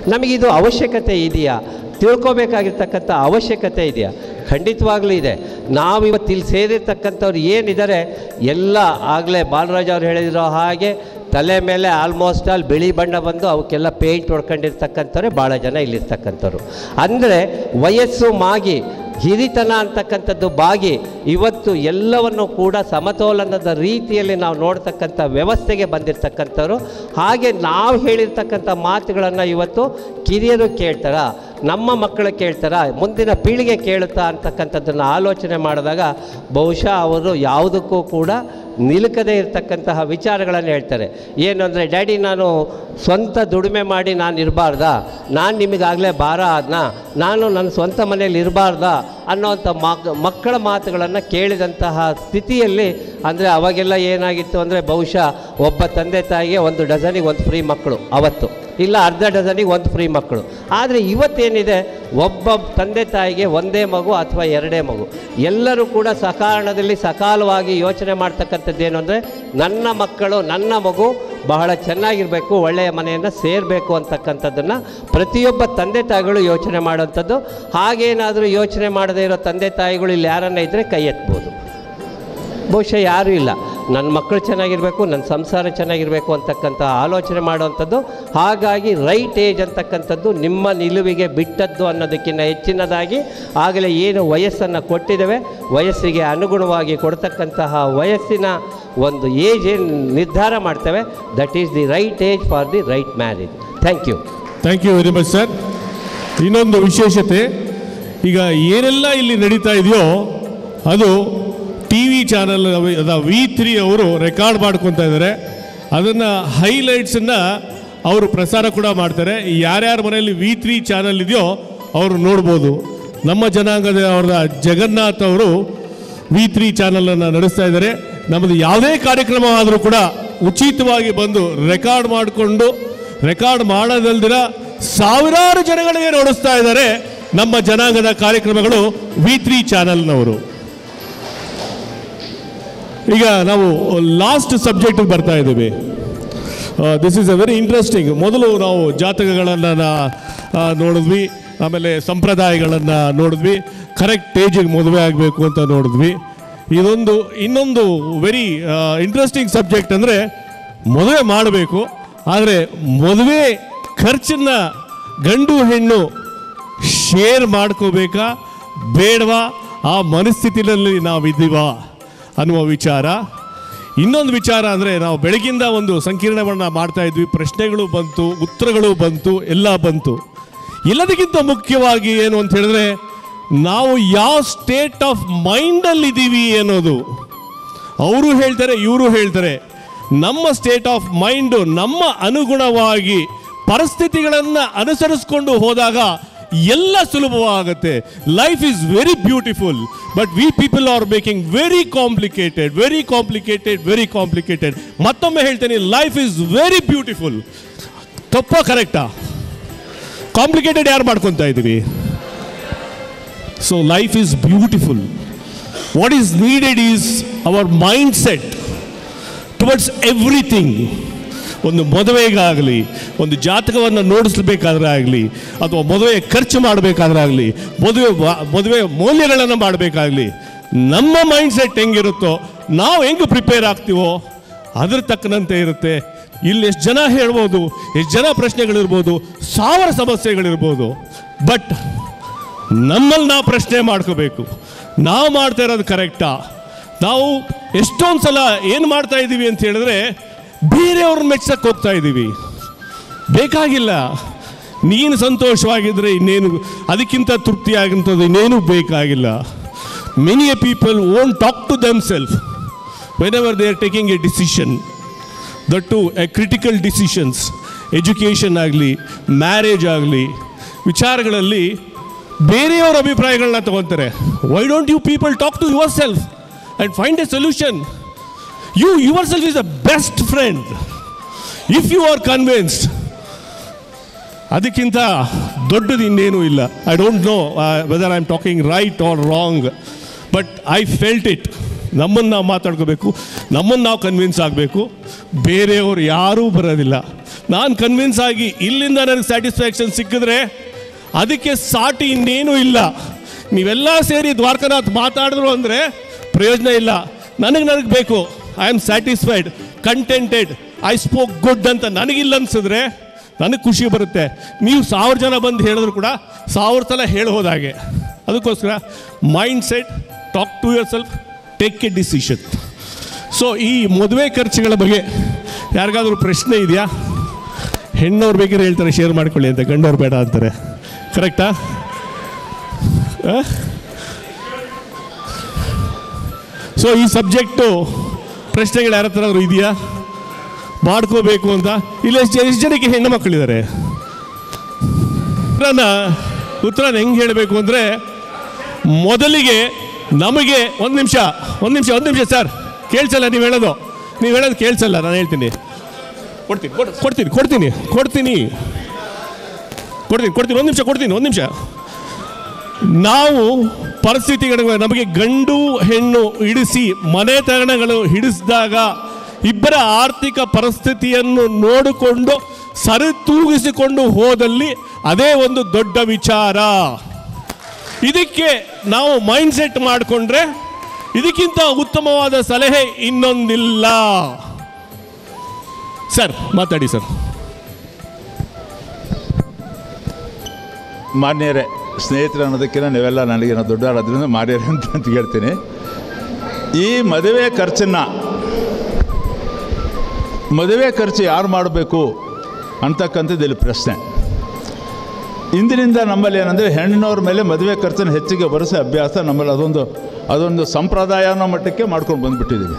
ನಮಗಿದು ಅವಶ್ಯಕತೆ ಇದೆಯಾ ತಿಳ್ಕೊಬೇಕಾಗಿರ್ತಕ್ಕಂಥ ಅವಶ್ಯಕತೆ ಇದೆಯಾ ಖಂಡಿತವಾಗ್ಲೂ ಇದೆ ನಾವು ಇವತ್ತು ಇಲ್ಲಿ ಸೇರಿರ್ತಕ್ಕಂಥವ್ರು ಏನಿದ್ದಾರೆ ಎಲ್ಲ ಆಗಲೇ ಬಾಲರಾಜ್ ಅವ್ರು ಹೇಳಿರೋ ಹಾಗೆ ತಲೆ ಮೇಲೆ ಆಲ್ಮೋಸ್ಟ್ ಆಲ್ ಬಿಳಿ ಬಣ್ಣ ಬಂದು ಅವಕ್ಕೆಲ್ಲ ಪೇಂಟ್ ಹೊಡ್ಕೊಂಡಿರ್ತಕ್ಕಂಥವ್ರೆ ಭಾಳ ಜನ ಇಲ್ಲಿರ್ತಕ್ಕಂಥವ್ರು ಅಂದರೆ ವಯಸ್ಸು ಮಾಗಿ ಹಿರಿತನ ಅಂತಕ್ಕಂಥದ್ದು ಬಾಗಿ ಇವತ್ತು ಎಲ್ಲವನ್ನು ಕೂಡ ಸಮತೋಲನದ ರೀತಿಯಲ್ಲಿ ನಾವು ನೋಡ್ತಕ್ಕಂಥ ವ್ಯವಸ್ಥೆಗೆ ಬಂದಿರತಕ್ಕಂಥವ್ರು ಹಾಗೆ ನಾವು ಹೇಳಿರ್ತಕ್ಕಂಥ ಮಾತುಗಳನ್ನು ಇವತ್ತು ಕಿರಿಯರು ಕೇಳ್ತಾರ ನಮ್ಮ ಮಕ್ಕಳು ಕೇಳ್ತಾರ ಮುಂದಿನ ಪೀಳಿಗೆ ಕೇಳುತ್ತಾ ಅಂತಕ್ಕಂಥದ್ದನ್ನು ಆಲೋಚನೆ ಮಾಡಿದಾಗ ಬಹುಶಃ ಅವರು ಯಾವುದಕ್ಕೂ ಕೂಡ ನಿಲುಕದೇ ಇರತಕ್ಕಂತಹ ವಿಚಾರಗಳನ್ನು ಹೇಳ್ತಾರೆ ಏನು ಅಂದರೆ ಡ್ಯಾಡಿ ನಾನು ಸ್ವಂತ ದುಡಿಮೆ ಮಾಡಿ ನಾನು ಇರಬಾರ್ದಾ ನಾನು ನಿಮಗಾಗಲೇ ಭಾರ ಆದ್ನಾ ನಾನು ನನ್ನ ಸ್ವಂತ ಮನೇಲಿ ಇರಬಾರ್ದಾ ಅನ್ನೋವಂಥ ಮಕ್ ಮಕ್ಕಳ ಮಾತುಗಳನ್ನು ಕೇಳಿದಂತಹ ಸ್ಥಿತಿಯಲ್ಲಿ ಅಂದರೆ ಅವಾಗೆಲ್ಲ ಏನಾಗಿತ್ತು ಅಂದರೆ ಬಹುಶಃ ಒಬ್ಬ ತಂದೆ ತಾಯಿಗೆ ಒಂದು ಡಜನಿಗೆ ಒಂದು ಫ್ರೀ ಮಕ್ಕಳು ಅವತ್ತು ಇಲ್ಲ ಅರ್ಧ ಡಜನಿಗೆ ಒಂದು ಫ್ರೀ ಮಕ್ಕಳು ಆದರೆ ಇವತ್ತೇನಿದೆ ಒಬ್ಬ ತಂದೆ ತಾಯಿಗೆ ಒಂದೇ ಮಗು ಅಥವಾ ಎರಡೇ ಮಗು ಎಲ್ಲರೂ ಕೂಡ ಸಕಾರಣದಲ್ಲಿ ಸಕಾಲವಾಗಿ ಯೋಚನೆ ಮಾಡ್ತಕ್ಕಂಥದ್ದು ಏನು ಅಂದರೆ ನನ್ನ ಮಕ್ಕಳು ನನ್ನ ಮಗು ಬಹಳ ಚೆನ್ನಾಗಿರಬೇಕು ಒಳ್ಳೆಯ ಮನೆಯನ್ನು ಸೇರಬೇಕು ಅಂತಕ್ಕಂಥದ್ದನ್ನು ಪ್ರತಿಯೊಬ್ಬ ತಂದೆ ತಾಯಿಗಳು ಯೋಚನೆ ಮಾಡೋವಂಥದ್ದು ಹಾಗೇನಾದರೂ ಯೋಚನೆ ಮಾಡದೇ ಇರೋ ತಂದೆ ತಾಯಿಗಳು ಇಲ್ಲಿ ಯಾರನ್ನ ಇದ್ದರೆ ಕೈ ಎತ್ಬೋದು ಬಹುಶಃ ಯಾರೂ ಇಲ್ಲ ನನ್ನ ಮಕ್ಕಳು ಚೆನ್ನಾಗಿರಬೇಕು ನನ್ನ ಸಂಸಾರ ಚೆನ್ನಾಗಿರಬೇಕು ಅಂತಕ್ಕಂಥ ಆಲೋಚನೆ ಮಾಡುವಂಥದ್ದು ಹಾಗಾಗಿ ರೈಟ್ ಏಜ್ ಅಂತಕ್ಕಂಥದ್ದು ನಿಮ್ಮ ನಿಲುವಿಗೆ ಬಿಟ್ಟದ್ದು ಅನ್ನೋದಕ್ಕಿಂತ ಹೆಚ್ಚಿನದಾಗಿ ಆಗಲೇ ಏನು ವಯಸ್ಸನ್ನು ಕೊಟ್ಟಿದ್ದೇವೆ ವಯಸ್ಸಿಗೆ ಅನುಗುಣವಾಗಿ ಕೊಡ್ತಕ್ಕಂತಹ ವಯಸ್ಸಿನ ಒಂದು ಏಜ್ ಏನು ನಿರ್ಧಾರ ಮಾಡ್ತೇವೆ that is the right age for the right marriage thank you thank you very much sir ಇನ್ನೊಂದು ವಿಶೇಷತೆ ಈಗ ಏನೆಲ್ಲ ಇಲ್ಲಿ ನಡೀತಾ ಇದೆಯೋ ಅದು ಟಿ ವಿ ಚಾನಲ್ ಅದ ವಿ ತ್ರೀ ಅವರು ರೆಕಾರ್ಡ್ ಮಾಡ್ಕೊತಾ ಇದ್ದಾರೆ ಅದನ್ನು ಹೈಲೈಟ್ಸನ್ನು ಅವರು ಪ್ರಸಾರ ಕೂಡ ಮಾಡ್ತಾರೆ ಯಾರ್ಯಾರ ಮನೆಯಲ್ಲಿ ವಿ ತ್ರೀ ಚಾನಲ್ ಇದೆಯೋ ಅವರು ನೋಡ್ಬೋದು ನಮ್ಮ ಜನಾಂಗದ ಅವರ ಜಗನ್ನಾಥ್ ಅವರು ವಿ ತ್ರೀ ಚಾನಲನ್ನು ನಡೆಸ್ತಾ ಇದ್ದಾರೆ ನಮ್ಮದು ಯಾವುದೇ ಕಾರ್ಯಕ್ರಮ ಆದರೂ ಕೂಡ ಉಚಿತವಾಗಿ ಬಂದು ರೆಕಾರ್ಡ್ ಮಾಡಿಕೊಂಡು ರೆಕಾರ್ಡ್ ಮಾಡೋದಲ್ದಿರ ಸಾವಿರಾರು ಜನಗಳಿಗೆ ನೋಡಿಸ್ತಾ ಇದ್ದಾರೆ ನಮ್ಮ ಜನಾಂಗದ ಕಾರ್ಯಕ್ರಮಗಳು ವಿ ತ್ರೀ ಚಾನಲ್ನವರು ಈಗ ನಾವು ಲಾಸ್ಟ್ ಸಬ್ಜೆಕ್ಟ್ ಬರ್ತಾ ಇದ್ದೀವಿ this is a very interesting ಮೊದಲು ನಾವು ಜಾತಕಗಳನ್ನು ನೋಡಿದ್ವಿ ಆಮೇಲೆ ಸಂಪ್ರದಾಯಗಳನ್ನು ನೋಡಿದ್ವಿ ಕರೆಕ್ಟ್ ಏಜಿಗೆ ಮದುವೆ ಆಗಬೇಕು ಅಂತ ನೋಡಿದ್ವಿ ಇದೊಂದು ಇನ್ನೊಂದು ವೆರಿ ಇಂಟ್ರೆಸ್ಟಿಂಗ್ ಸಬ್ಜೆಕ್ಟ್ ಅಂದರೆ ಮದುವೆ ಮಾಡಬೇಕು ಆದರೆ ಮದುವೆ ಖರ್ಚನ್ನು ಗಂಡು ಹೆಣ್ಣು ಶೇರ್ ಮಾಡ್ಕೋಬೇಕಾ ಬೇಡವಾ ಆ ಮನಸ್ಥಿತಿನಲ್ಲಿ ನಾವಿದ್ದೀವಾ ಅನ್ನುವ ವಿಚಾರ ಇನ್ನೊಂದು ವಿಚಾರ ಅಂದರೆ ನಾವು ಬೆಳಗಿಂದ ಒಂದು ಸಂಕೀರ್ಣವನ್ನು ಮಾಡ್ತಾ ಇದ್ವಿ ಪ್ರಶ್ನೆಗಳು ಬಂತು ಉತ್ತರಗಳು ಬಂತು ಎಲ್ಲ ಬಂತು ಎಲ್ಲದಕ್ಕಿಂತ ಮುಖ್ಯವಾಗಿ ಏನು ಅಂತ ಹೇಳಿದ್ರೆ ನಾವು ಯಾವ ಸ್ಟೇಟ್ ಆಫ್ ಮೈಂಡಲ್ಲಿ ಇದ್ದೀವಿ ಅನ್ನೋದು ಅವರು ಹೇಳ್ತಾರೆ ಇವರು ಹೇಳ್ತಾರೆ ನಮ್ಮ ಸ್ಟೇಟ್ ಆಫ್ ಮೈಂಡು ನಮ್ಮ ಅನುಗುಣವಾಗಿ ಪರಿಸ್ಥಿತಿಗಳನ್ನು ಅನುಸರಿಸ್ಕೊಂಡು ಹೋದಾಗ ಎಲ್ಲ ಸುಲಭವಾಗುತ್ತೆ life is very beautiful but we people are making very complicated very complicated very complicated ಮತ್ತೊಮ್ಮೆ ಹೇಳ್ತೇನೆ ಲೈಫ್ ಈಸ್ ವೆರಿ ಬ್ಯೂಟಿಫುಲ್ ತಪ್ಪ ಕರೆಕ್ಟಾ ಕಾಂಪ್ಲಿಕೇಟೆಡ್ ಯಾರು ಮಾಡ್ಕೊತಾ ಇದ್ದೀವಿ so life is beautiful what is needed is our mind set towards everything ಒಂದು ಮದುವೆಗಾಗಲಿ ಒಂದು ಜಾತಕವನ್ನು ನೋಡಿಸ್ಬೇಕಾದ್ರೆ ಆಗಲಿ ಅಥವಾ ಮದುವೆ ಖರ್ಚು ಮಾಡಬೇಕಾದ್ರೆ ಆಗಲಿ ಮದುವೆ ವ- ಮದುವೆ ಮೌಲ್ಯಗಳನ್ನು ಮಾಡಬೇಕಾಗಲಿ ನಮ್ಮ ಮೈಂಡ್ ಸೆಟ್ ಹೆಂಗಿರುತ್ತೋ ನಾವು ಹೆಂಗೆ ಪ್ರಿಪೇರ್ ಆಗ್ತೀವೋ ಅದ್ರ ತಕ್ಕನಂತೆ ಇರುತ್ತೆ ಇಲ್ಲಿ ಎಷ್ಟು ಜನ ಹೇಳ್ಬೋದು ಎಷ್ಟು ಜನ ಪ್ರಶ್ನೆಗಳಿರ್ಬೋದು ಸಾವಿರ ಸಮಸ್ಯೆಗಳಿರ್ಬೋದು ಬಟ್ ನಮ್ಮಲ್ಲಿ ನಾವು ಪ್ರಶ್ನೆ ಮಾಡ್ಕೋಬೇಕು ನಾವು ಮಾಡ್ತಾ ಇರೋದು ಕರೆಕ್ಟಾ ನಾವು ಎಷ್ಟೊಂದು ಸಲ ಏನು ಮಾಡ್ತಾ ಇದ್ದೀವಿ ಅಂತ ಹೇಳಿದ್ರೆ ಬೇರೆಯವ್ರನ್ನ ಮೆಚ್ಚಕ್ಕೆ ಹೋಗ್ತಾ ಇದ್ದೀವಿ ಬೇಕಾಗಿಲ್ಲ ನೀನು ಸಂತೋಷವಾಗಿದ್ದರೆ ಇನ್ನೇನು ಅದಕ್ಕಿಂತ ತೃಪ್ತಿಯಾಗಂಥದ್ದು ಇನ್ನೇನು ಬೇಕಾಗಿಲ್ಲ many a people own talk to themselves whenever they are taking a decision that to a critical decisions education ಆಗಲಿ ಮ್ಯಾರೇಜ್ ಆಗಲಿ ವಿಚಾರಗಳಲ್ಲಿ ಬೇರೆಯವರ ಅಭಿಪ್ರಾಯಗಳನ್ನ ತಗೊತಾರೆ why don't you people talk to yourself and find a solution you yourself is the best friend if you are convinced ಅದಕ್ಕಿಂತ ದೊಡ್ಡದು ಇನ್ನೇನೂ ಇಲ್ಲ I don't know whether I am talking right or wrong but I felt it ನಮ್ಮನ್ನು ನಾವು ಮಾತಾಡ್ಕೋಬೇಕು ನಮ್ಮನ್ನು ನಾವು convince ಆಗಬೇಕು ಬೇರೆಯವರು ಯಾರೂ ಬರೋದಿಲ್ಲ ನಾನು ಕನ್ವಿನ್ಸ್ ಆಗಿ ಇಲ್ಲಿಂದ ನನಗೆ ಸ್ಯಾಟಿಸ್ಫ್ಯಾಕ್ಷನ್ ಸಿಕ್ಕಿದ್ರೆ ಅದಕ್ಕೆ ಸಾಟಿ ಇನ್ನೇನೂ ಇಲ್ಲ ನೀವೆಲ್ಲ ಸೇರಿ ದ್ವಾರಕನಾಥ್ ಮಾತಾಡಿದ್ರು ಅಂದರೆ ಪ್ರಯೋಜನ ಇಲ್ಲ ನನಗೆ ನನಗೆ ಬೇಕು I am satisfied contented I spoke good ಅಂತ ನನಗಿಲ್ಲ ಅನ್ಸಿದ್ರೆ ನನಗೆ ಖುಷಿ ಬರುತ್ತೆ ನೀವು ಸಾವಿರ ಜನ ಬಂದು ಹೇಳಿದ್ರು ಕೂಡ ಸಾವಿರ ಸಲ ಹೇಳೋದಾಗೆ ಅದಕ್ಕೋಸ್ಕರ mindset talk to yourself take a decision so ಈ ಮದುವೆ ಖರ್ಚುಗಳ ಬಗ್ಗೆ ಯಾರಿಗಾದ್ರೂ ಪ್ರಶ್ನೆ ಇದೆಯಾ ಹೆಣ್ಣವ್ರು ಬೇಕಾದ್ರೆ ಹೇಳ್ತಾರೆ ಶೇರ್ ಮಾಡ್ಕೊಳ್ಳಿ ಅಂತ ಗಂಡವ್ರು ಬೇಡ ಅಂತಾರೆ ಕರೆಕ್ಟಾ ಸೊ ಈ ಸಬ್ಜೆಕ್ಟು ಪ್ರಶ್ನೆಗಳು ಯಾರ ಹತ್ರ ಇದೆಯಾ ಮಾಡ್ಕೋಬೇಕು ಅಂತ ಇಲ್ಲ ಎಷ್ಟು ಎಷ್ಟು ಜನಕ್ಕೆ ಹೆಣ್ಣು ಮಕ್ಕಳಿದ್ದಾರೆ ಉತ್ತರನ ಉತ್ತರನ ಹೆಂಗೆ ಹೇಳಬೇಕು ಅಂದರೆ ಮೊದಲಿಗೆ ನಮಗೆ ಒಂದು ನಿಮಿಷ ಒಂದು ನಿಮಿಷ ಒಂದು ನಿಮಿಷ ಸರ್ ಕೇಳಿಸಲ್ಲ ನೀವು ಹೇಳೋದು ನೀವು ಹೇಳೋದು ಕೇಳಿಸಲ್ಲ ನಾನು ಹೇಳ್ತೀನಿ ಕೊಡ್ತೀನಿ ಕೊಡ್- ಕೊಡ್ತೀನಿ ಕೊಡ್ತೀನಿ ಕೊಡ್ತೀನಿ ಕೊಡ್ತೀನಿ ಕೊಡ್ತೀನಿ ಒಂದು ನಿಮಿಷ ಕೊಡ್ತೀನಿ ಒಂದು ನಿಮಿಷ ನಾವು ಪರಿಸ್ಥಿತಿಗಳು ನಮಗೆ ಗಂಡು ಹೆಣ್ಣು ಹಿಡಿಸಿ ಮನೆತನಗಳು ಹಿಡಿಸಿದಾಗ ಇಬ್ಬರ ಆರ್ಥಿಕ ಪರಿಸ್ಥಿತಿಯನ್ನು ನೋಡಿಕೊಂಡು ಸರಿತೂಗಿಸಿಕೊಂಡು ಹೋದಲ್ಲಿ ಅದೇ ಒಂದು ದೊಡ್ಡ ವಿಚಾರ ಇದಕ್ಕೆ ನಾವು ಮೈಂಡ್ ಸೆಟ್ ಮಾಡಿಕೊಂಡ್ರೆ ಇದಕ್ಕಿಂತ ಉತ್ತಮವಾದ ಸಲಹೆ ಇನ್ನೊಂದಿಲ್ಲ ಸರ್ ಮಾತಾಡಿ ಸರ್ ಮಾನ್ಯರೇ ಸ್ನೇಹಿತರು ಅನ್ನೋದಕ್ಕಿಂತ ನೀವೆಲ್ಲ ನನಗೇನೋ ದೊಡ್ಡವರಾದ್ರಿಂದ ಮಾನ್ಯರೇ ಅಂತ ಅಂತ ಹೇಳ್ತೀನಿ ಈ ಮದುವೆ ಖರ್ಚನ್ನು ಮದುವೆ ಖರ್ಚು ಯಾರು ಮಾಡಬೇಕು ಅಂತಕ್ಕಂಥದ್ದು ಇಲ್ಲಿ ಪ್ರಶ್ನೆ ಇಂದಿನಿಂದ ನಮ್ಮಲ್ಲಿ ಏನಂದರೆ ಹೆಣ್ಣಿನವ್ರ ಮೇಲೆ ಮದುವೆ ಖರ್ಚನ್ನು ಹೆಚ್ಚಿಗೆ ಬರೆಸೋ ಅಭ್ಯಾಸ ನಮ್ಮಲ್ಲಿ ಅದೊಂದು ಅದೊಂದು ಸಂಪ್ರದಾಯ ಅನ್ನೋ ಮಟ್ಟಕ್ಕೆ ಮಾಡ್ಕೊಂಡು ಬಂದುಬಿಟ್ಟಿದ್ದೀವಿ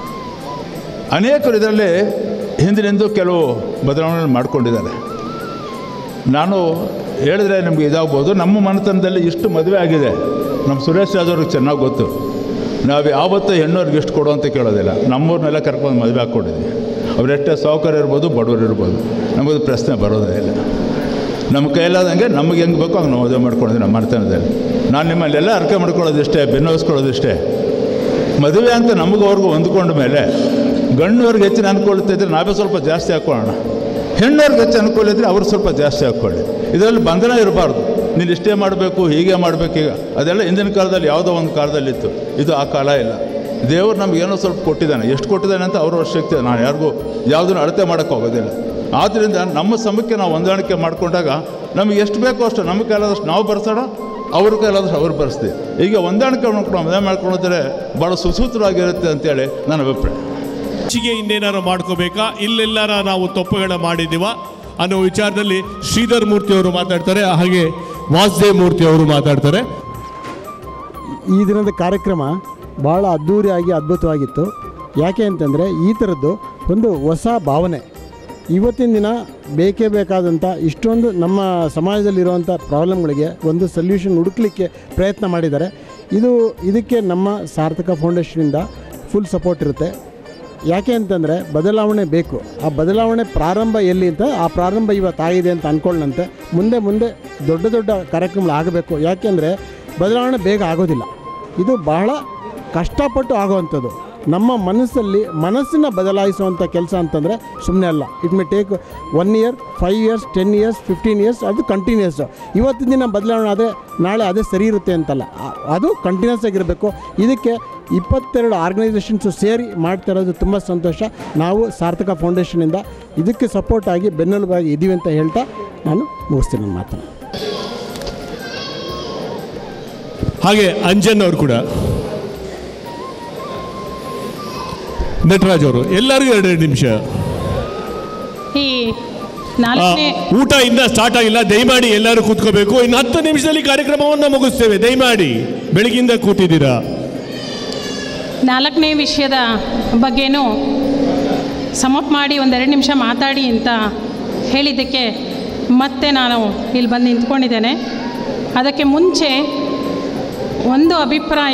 ಅನೇಕರು ಇದರಲ್ಲಿ ಹಿಂದಿನಿಂದ ಕೆಲವು ಬದಲಾವಣೆ ಮಾಡ್ಕೊಂಡಿದ್ದಾರೆ ನಾನು ಹೇಳಿದ್ರೆ ನಿಮ್ಗೆ ಇದಾಗ್ಬೋದು ನಮ್ಮ ಮನೆತನದಲ್ಲಿ ಇಷ್ಟು ಮದುವೆ ಆಗಿದೆ ನಮ್ಮ ಸುರೇಶ್ ರಾಜ್ ಅವ್ರಿಗೆ ಚೆನ್ನಾಗಿ ಗೊತ್ತು ನಾವು ಯಾವತ್ತೂ ಹೆಣ್ಣವ್ರಿಗೆ ಇಷ್ಟು ಕೊಡು ಅಂತ ಕೇಳೋದಿಲ್ಲ ನಮ್ಮೂರನ್ನೆಲ್ಲ ಕರ್ಕೊಂಡು ಮದುವೆ ಹಾಕ್ಕೊಂಡಿದ್ವಿ ಅವರೆಷ್ಟೇ ಸೌಕರ್ಯ ಇರ್ಬೋದು ಬಡವರು ಇರ್ಬೋದು ನಮಗದು ಪ್ರಶ್ನೆ ಬರೋದೇ ಇಲ್ಲ ನಮ್ಮ ಕೈಲಾದಂಗೆ ನಮಗೆ ಹೆಂಗೆ ಬೇಕೋ ಹಂಗೆ ನಾವು ಮದುವೆ ಮಾಡ್ಕೊಂಡಿದ್ವಿ ನಮ್ಮ ಮನೆತನದಲ್ಲಿ ನಾನು ನಿಮ್ಮಲ್ಲೆಲ್ಲ ಅರ್ಕೆ ಮಾಡ್ಕೊಳ್ಳೋದಿಷ್ಟೇ ಬೆನ್ನೋಸ್ಕೊಳ್ಳೋದಿಷ್ಟೇ ಮದುವೆ ಅಂತ ನಮಗವ್ರಿಗೂ ಹೊಂದ್ಕೊಂಡ ಮೇಲೆ ಗಂಡವ್ರಿಗೆ ಹೆಚ್ಚಿನ ಅನುಕೂಲತೆ ಇದ್ದರೆ ನಾವೇ ಸ್ವಲ್ಪ ಜಾಸ್ತಿ ಹಾಕ್ಕೊಳ್ಳೋಣ ಹೆಣ್ಣವ್ರಿಗೆ ಹೆಚ್ಚು ಅನುಕೂಲ ಇದ್ದರೆ ಅವರು ಸ್ವಲ್ಪ ಜಾಸ್ತಿ ಹಾಕ್ಕೊಳ್ಳಿ ಇದರಲ್ಲಿ ಬಂಧನ ಇರಬಾರ್ದು ನೀನು ಇಷ್ಟೇ ಮಾಡಬೇಕು ಹೀಗೆ ಮಾಡಬೇಕು ಈಗ ಅದೆಲ್ಲ ಹಿಂದಿನ ಕಾಲದಲ್ಲಿ ಯಾವುದೋ ಒಂದು ಕಾಲದಲ್ಲಿತ್ತು ಇದು ಆ ಕಾಲ ಇಲ್ಲ ದೇವರು ನಮ್ಗೆ ಏನೋ ಸ್ವಲ್ಪ ಕೊಟ್ಟಿದ್ದಾನೆ ಎಷ್ಟು ಕೊಟ್ಟಿದ್ದಾನೆ ಅಂತ ಅವ್ರವ್ರ ಶಕ್ತಿ ನಾನು ಯಾರಿಗೂ ಯಾವುದನ್ನು ಅಳತೆ ಮಾಡೋಕ್ಕೆ ಹೋಗೋದಿಲ್ಲ ಆದ್ದರಿಂದ ನಮ್ಮ ಸಮಕ್ಕೆ ನಾವು ಹೊಂದಾಣಿಕೆ ಮಾಡಿಕೊಂಡಾಗ ನಮಗೆ ಎಷ್ಟು ಬೇಕೋ ಅಷ್ಟು ನಮ್ಮ ಕೈಲಾದಷ್ಟು ನಾವು ಬರ್ಸೋಣ ಅವ್ರ ಕೈಲಾದಷ್ಟು ಅವ್ರು ಬರ್ಸ್ತೀವಿ ಈಗ ಹೊಂದಾಣಿಕೆ ಮಾಡ್ಕೊಂಡು ಮದುವೆ ಮಾಡ್ಕೊಂಡಿದ್ರೆ ಭಾಳ ಸುಸೂತ್ರವಾಗಿರುತ್ತೆ ಅಂತೇಳಿ ನನ್ನ ಅಭಿಪ್ರಾಯ ಹೆಚ್ಚಿಗೆ ಇನ್ನೇನಾರು ಮಾಡ್ಕೋಬೇಕಾ ಇಲ್ಲೆಲ್ಲಾರ ನಾವು ತಪ್ಪುಗಳ ಮಾಡಿದ್ದೀವ ಅನ್ನೋ ವಿಚಾರದಲ್ಲಿ ಶ್ರೀಧರ್ ಮೂರ್ತಿ ಅವರು ಮಾತಾಡ್ತಾರೆ ಹಾಗೆ ವಾಸುದೇವ್ ಮೂರ್ತಿ ಅವರು ಮಾತಾಡ್ತಾರೆ ಈ ದಿನದ ಕಾರ್ಯಕ್ರಮ ಭಾಳ ಅದ್ಧೂರಿಯಾಗಿ ಅದ್ಭುತವಾಗಿತ್ತು ಯಾಕೆ ಅಂತಂದರೆ ಈ ಥರದ್ದು ಒಂದು ಹೊಸ ಭಾವನೆ ಇವತ್ತಿನ ದಿನ ಬೇಕೇ ಬೇಕಾದಂಥ ಇಷ್ಟೊಂದು ನಮ್ಮ ಸಮಾಜದಲ್ಲಿರುವಂಥ ಪ್ರಾಬ್ಲಮ್ಗಳಿಗೆ ಒಂದು ಸೊಲ್ಯೂಷನ್ ಹುಡುಕ್ಲಿಕ್ಕೆ ಪ್ರಯತ್ನ ಮಾಡಿದ್ದಾರೆ ಇದು ಇದಕ್ಕೆ ನಮ್ಮ ಸಾರ್ಥಕ ಫೌಂಡೇಶನಿಂದ ಫುಲ್ ಸಪೋರ್ಟ್ ಇರುತ್ತೆ ಯಾಕೆ ಅಂತಂದರೆ ಬದಲಾವಣೆ ಬೇಕು ಆ ಬದಲಾವಣೆ ಪ್ರಾರಂಭ ಎಲ್ಲಿ ಅಂತ ಆ ಪ್ರಾರಂಭ ಇವತ್ತಾಗಿದೆ ಅಂತ ಅಂದ್ಕೊಳ್ಳಂತೆ ಮುಂದೆ ಮುಂದೆ ದೊಡ್ಡ ದೊಡ್ಡ ಕಾರ್ಯಕ್ರಮಗಳು ಆಗಬೇಕು ಯಾಕೆಂದರೆ ಬದಲಾವಣೆ ಬೇಗ ಆಗೋದಿಲ್ಲ ಇದು ಬಹಳ ಕಷ್ಟಪಟ್ಟು ಆಗುವಂಥದ್ದು ನಮ್ಮ ಮನಸ್ಸಲ್ಲಿ ಮನಸ್ಸನ್ನು ಬದಲಾಯಿಸುವಂಥ ಕೆಲಸ ಅಂತಂದರೆ ಸುಮ್ಮನೆ ಅಲ್ಲ it may take one year five years ten years fifteen years ಅದು ಕಂಟಿನ್ಯೂಸ್ ಇವತ್ತಿನ ದಿನ ಬದಲಾವಣೆ ಆದರೆ ನಾಳೆ ಅದೇ ಸರಿ ಇರುತ್ತೆ ಅಂತಲ್ಲ ಆ- ಅದು ಕಂಟಿನ್ಯೂಸ್ ಆಗಿರಬೇಕು ಇದಕ್ಕೆ ಇಪ್ಪತ್ತೆರಡು ಆರ್ಗನೈಸೇಷನ್ಸು ಸೇರಿ ಮಾಡ್ತಾ ಇರೋದು ತುಂಬ ಸಂತೋಷ ನಾವು ಸಾರ್ಥಕ ಫೌಂಡೇಶನಿಂದ ಇದಕ್ಕೆ ಸಪೋರ್ಟ್ ಆಗಿ ಬೆನ್ನೆಲುಬಾಗಿ ಇದ್ದೀವಿ ಅಂತ ಹೇಳ್ತಾ ನಾನು ಮುಗಿಸ್ತೀನಿ ನನ್ನ ಮಾತನ್ನು ಹಾಗೆ ಅಂಜನ್ ಅವರು ಕೂಡ ನಟರಾಜ್ ಅವರು ಎಲ್ಲರಿಗೂ ಎರಡೆರಡು ನಿಮಿಷ ಈ ಆ, ನಾಲ್ಕನೇ ಊಟ ಇನ್ನ ಸ್ಟಾರ್ಟ್ ಆಗಿಲ್ಲ ದಯಮಾಡಿ ಎಲ್ಲರೂ ಕೂತ್ಕೋಬೇಕು ಇನ್ನು ಹತ್ತು ನಿಮಿಷದಲ್ಲಿ ಕಾರ್ಯಕ್ರಮವನ್ನು ಮುಗಿಸ್ತೇವೆ ದಯಮಾಡಿ ಬೆಳಗಿಂದ ಕೂತಿದ್ದೀರಾ ನಾಲ್ಕನೇ ವಿಷಯದ ಬಗ್ಗೆನೂ ಸಮಪ್ ಮಾಡಿ ಒಂದೆರಡು ನಿಮಿಷ ಮಾತಾಡಿ ಅಂತ ಹೇಳಿದ್ದಕ್ಕೆ ಮತ್ತೆ ನಾನು ಇಲ್ಲಿ ಬಂದು ನಿಂತ್ಕೊಂಡಿದ್ದೇನೆ ಅದಕ್ಕೆ ಮುಂಚೆ ಒಂದು ಅಭಿಪ್ರಾಯ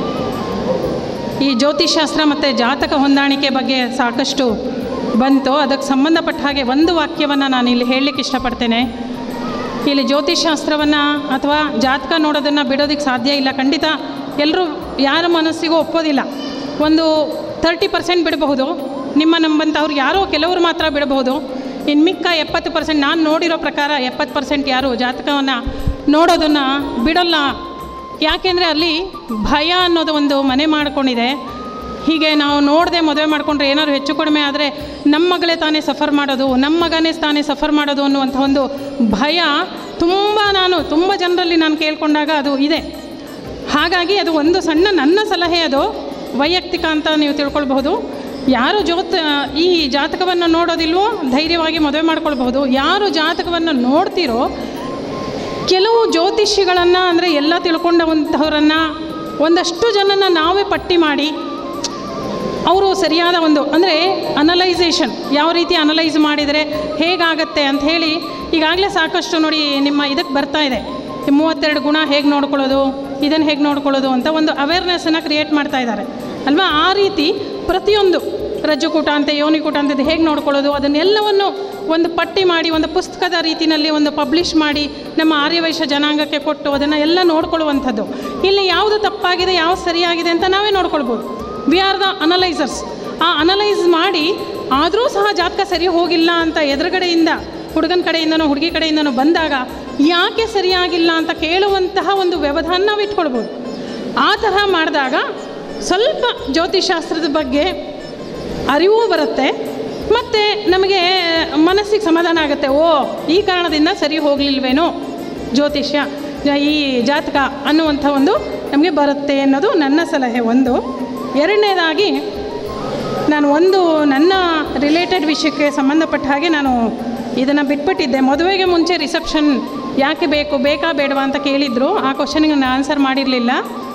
ಈ ಜ್ಯೋತಿಷಾಸ್ತ್ರ ಮತ್ತು ಜಾತಕ ಹೊಂದಾಣಿಕೆ ಬಗ್ಗೆ ಸಾಕಷ್ಟು ಬಂತು ಅದಕ್ಕೆ ಸಂಬಂಧಪಟ್ಟ ಹಾಗೆ ಒಂದು ವಾಕ್ಯವನ್ನು ನಾನು ಇಲ್ಲಿ ಹೇಳಲಿಕ್ಕೆ ಇಷ್ಟಪಡ್ತೇನೆ ಇಲ್ಲಿ ಜ್ಯೋತಿಷಾಸ್ತ್ರವನ್ನು ಅಥವಾ ಜಾತಕ ನೋಡೋದನ್ನು ಬಿಡೋದಕ್ಕೆ ಸಾಧ್ಯ ಇಲ್ಲ ಖಂಡಿತ ಎಲ್ಲರೂ ಯಾರ ಮನಸ್ಸಿಗೂ ಒಪ್ಪೋದಿಲ್ಲ ಒಂದು ತರ್ಟಿ ಪರ್ಸೆಂಟ್ ಬಿಡಬಹುದು ನಿಮ್ಮ ನಂಬಂಥವ್ರು ಯಾರೋ ಕೆಲವರು ಮಾತ್ರ ಬಿಡಬಹುದು ಇನ್ನು ಮಿಕ್ಕ ಎಪ್ಪತ್ತು ಪರ್ಸೆಂಟ್ ನಾನು ನೋಡಿರೋ ಪ್ರಕಾರ ಎಪ್ಪತ್ತು ಪರ್ಸೆಂಟ್ ಯಾರು ಜಾತಕವನ್ನು ನೋಡೋದನ್ನು ಬಿಡೋಲ್ಲ ಯಾಕೆಂದರೆ ಅಲ್ಲಿ ಭಯ ಅನ್ನೋದು ಒಂದು ಮನೆ ಮಾಡ್ಕೊಂಡಿದೆ ಹೀಗೆ ನಾವು ನೋಡದೆ ಮದುವೆ ಮಾಡಿಕೊಂಡ್ರೆ ಏನಾದ್ರು ಹೆಚ್ಚು ಕಡಿಮೆ ಆದರೆ ನಮ್ಮ ಮಗಳೇ ತಾನೇ ಸಫರ್ ಮಾಡೋದು ನಮ್ಮ ಮಗನೇ ತಾನೇ ಸಫರ್ ಮಾಡೋದು ಅನ್ನುವಂಥ ಒಂದು ಭಯ ತುಂಬ ನಾನು ತುಂಬ ಜನರಲ್ಲಿ ನಾನು ಕೇಳ್ಕೊಂಡಾಗ ಅದು ಇದೆ ಹಾಗಾಗಿ ಅದು ಒಂದು ಸಣ್ಣ ನನ್ನ ಸಲಹೆ ಅದು ವೈಯಕ್ತಿಕ ಅಂತ ನೀವು ತಿಳ್ಕೊಳ್ಬಹುದು ಯಾರು ಜ್ಯೋತ ಈ ಜಾತಕವನ್ನು ನೋಡೋದಿಲ್ವೋ ಧೈರ್ಯವಾಗಿ ಮದುವೆ ಮಾಡ್ಕೊಳ್ಬಹುದು ಯಾರು ಜಾತಕವನ್ನು ನೋಡ್ತೀರೋ ಕೆಲವು ಜ್ಯೋತಿಷಿಗಳನ್ನು ಅಂದರೆ ಎಲ್ಲ ತಿಳ್ಕೊಂಡವಂಥವ್ರನ್ನು ಒಂದಷ್ಟು ಜನನ ನಾವೇ ಪಟ್ಟಿ ಮಾಡಿ ಅವರು ಸರಿಯಾದ ಒಂದು ಅಂದರೆ ಅನಲೈಸೇಷನ್ ಯಾವ ರೀತಿ ಅನಲೈಸ್ ಮಾಡಿದರೆ ಹೇಗಾಗತ್ತೆ ಅಂತ ಹೇಳಿ ಈಗಾಗಲೇ ಸಾಕಷ್ಟು ನೋಡಿ ನಿಮ್ಮ ಇದಕ್ಕೆ ಬರ್ತಾ ಇದೆ ಈ ಮೂವತ್ತೆರಡು ಗುಣ ಹೇಗೆ ನೋಡ್ಕೊಳ್ಳೋದು ಇದನ್ನು ಹೇಗೆ ನೋಡ್ಕೊಳ್ಳೋದು ಅಂತ ಒಂದು ಅವೇರ್ನೆಸ್ಸನ್ನು ಕ್ರಿಯೇಟ್ ಮಾಡ್ತಾ ಇದ್ದಾರೆ ಅಲ್ವಾ ಆ ರೀತಿ ಪ್ರತಿಯೊಂದು ರಜ್ಜುಕೂಟ ಅಂತ ಯೋನಿಕೂಟ ಅಂತ ಇದು ಹೇಗೆ ನೋಡ್ಕೊಳ್ಳೋದು ಅದನ್ನೆಲ್ಲವನ್ನು ಒಂದು ಪಟ್ಟಿ ಮಾಡಿ ಒಂದು ಪುಸ್ತಕದ ರೀತಿಯಲ್ಲಿ ಒಂದು ಪಬ್ಲಿಷ್ ಮಾಡಿ ನಮ್ಮ ಆರ್ಯವೈಶ್ಯ ಜನಾಂಗಕ್ಕೆ ಕೊಟ್ಟು ಅದನ್ನು ಎಲ್ಲ ನೋಡ್ಕೊಳ್ಳುವಂಥದ್ದು ಇಲ್ಲಿ ಯಾವುದು ತಪ್ಪಾಗಿದೆ ಯಾವುದು ಸರಿಯಾಗಿದೆ ಅಂತ ನಾವೇ ನೋಡ್ಕೊಳ್ಬೋದು ವಿ ಆರ್ ದ ಅನಲೈಸರ್ಸ್ ಆ ಅನಲೈಸ್ ಮಾಡಿ ಆದರೂ ಸಹ ಜಾತಕ ಸರಿ ಹೋಗಿಲ್ಲ ಅಂತ ಎದುರುಗಡೆಯಿಂದ ಹುಡುಗನ ಕಡೆಯಿಂದನೋ ಹುಡುಗಿ ಕಡೆಯಿಂದನೋ ಬಂದಾಗ ಯಾಕೆ ಸರಿಯಾಗಿಲ್ಲ ಅಂತ ಕೇಳುವಂತಹ ಒಂದು ವ್ಯವಧಾನ ನಾವು ಇಟ್ಕೊಳ್ಬೋದು ಆ ತರಹ ಮಾಡಿದಾಗ ಸ್ವಲ್ಪ ಜ್ಯೋತಿಷಾಸ್ತ್ರದ ಬಗ್ಗೆ ಅರಿವು ಬರುತ್ತೆ ಮತ್ತು ನಮಗೆ ಮನಸ್ಸಿಗೆ ಸಮಾಧಾನ ಆಗುತ್ತೆ ಓ ಈ ಕಾರಣದಿಂದ ಸರಿ ಹೋಗಲಿಲ್ವೇನೋ ಜ್ಯೋತಿಷ್ಯ ಈ ಜಾತಕ ಅನ್ನುವಂಥ ಒಂದು ನಮಗೆ ಬರುತ್ತೆ ಅನ್ನೋದು ನನ್ನ ಸಲಹೆ ಒಂದು ಎರಡನೇದಾಗಿ ನಾನು ಒಂದು ನನ್ನ ರಿಲೇಟೆಡ್ ವಿಷಯಕ್ಕೆ ಸಂಬಂಧಪಟ್ಟ ಹಾಗೆ ನಾನು ಇದನ್ನು ಬಿಟ್ಬಿಟ್ಟಿದ್ದೆ ಮದುವೆಗೆ ಮುಂಚೆ ರಿಸೆಪ್ಷನ್ ಯಾಕೆ ಬೇಕು ಬೇಕಾ ಬೇಡವಾ ಅಂತ ಕೇಳಿದ್ರು ಆ ಕ್ವಶನಿಗೆ ನಾನು ಆನ್ಸರ್ ಮಾಡಿರಲಿಲ್ಲ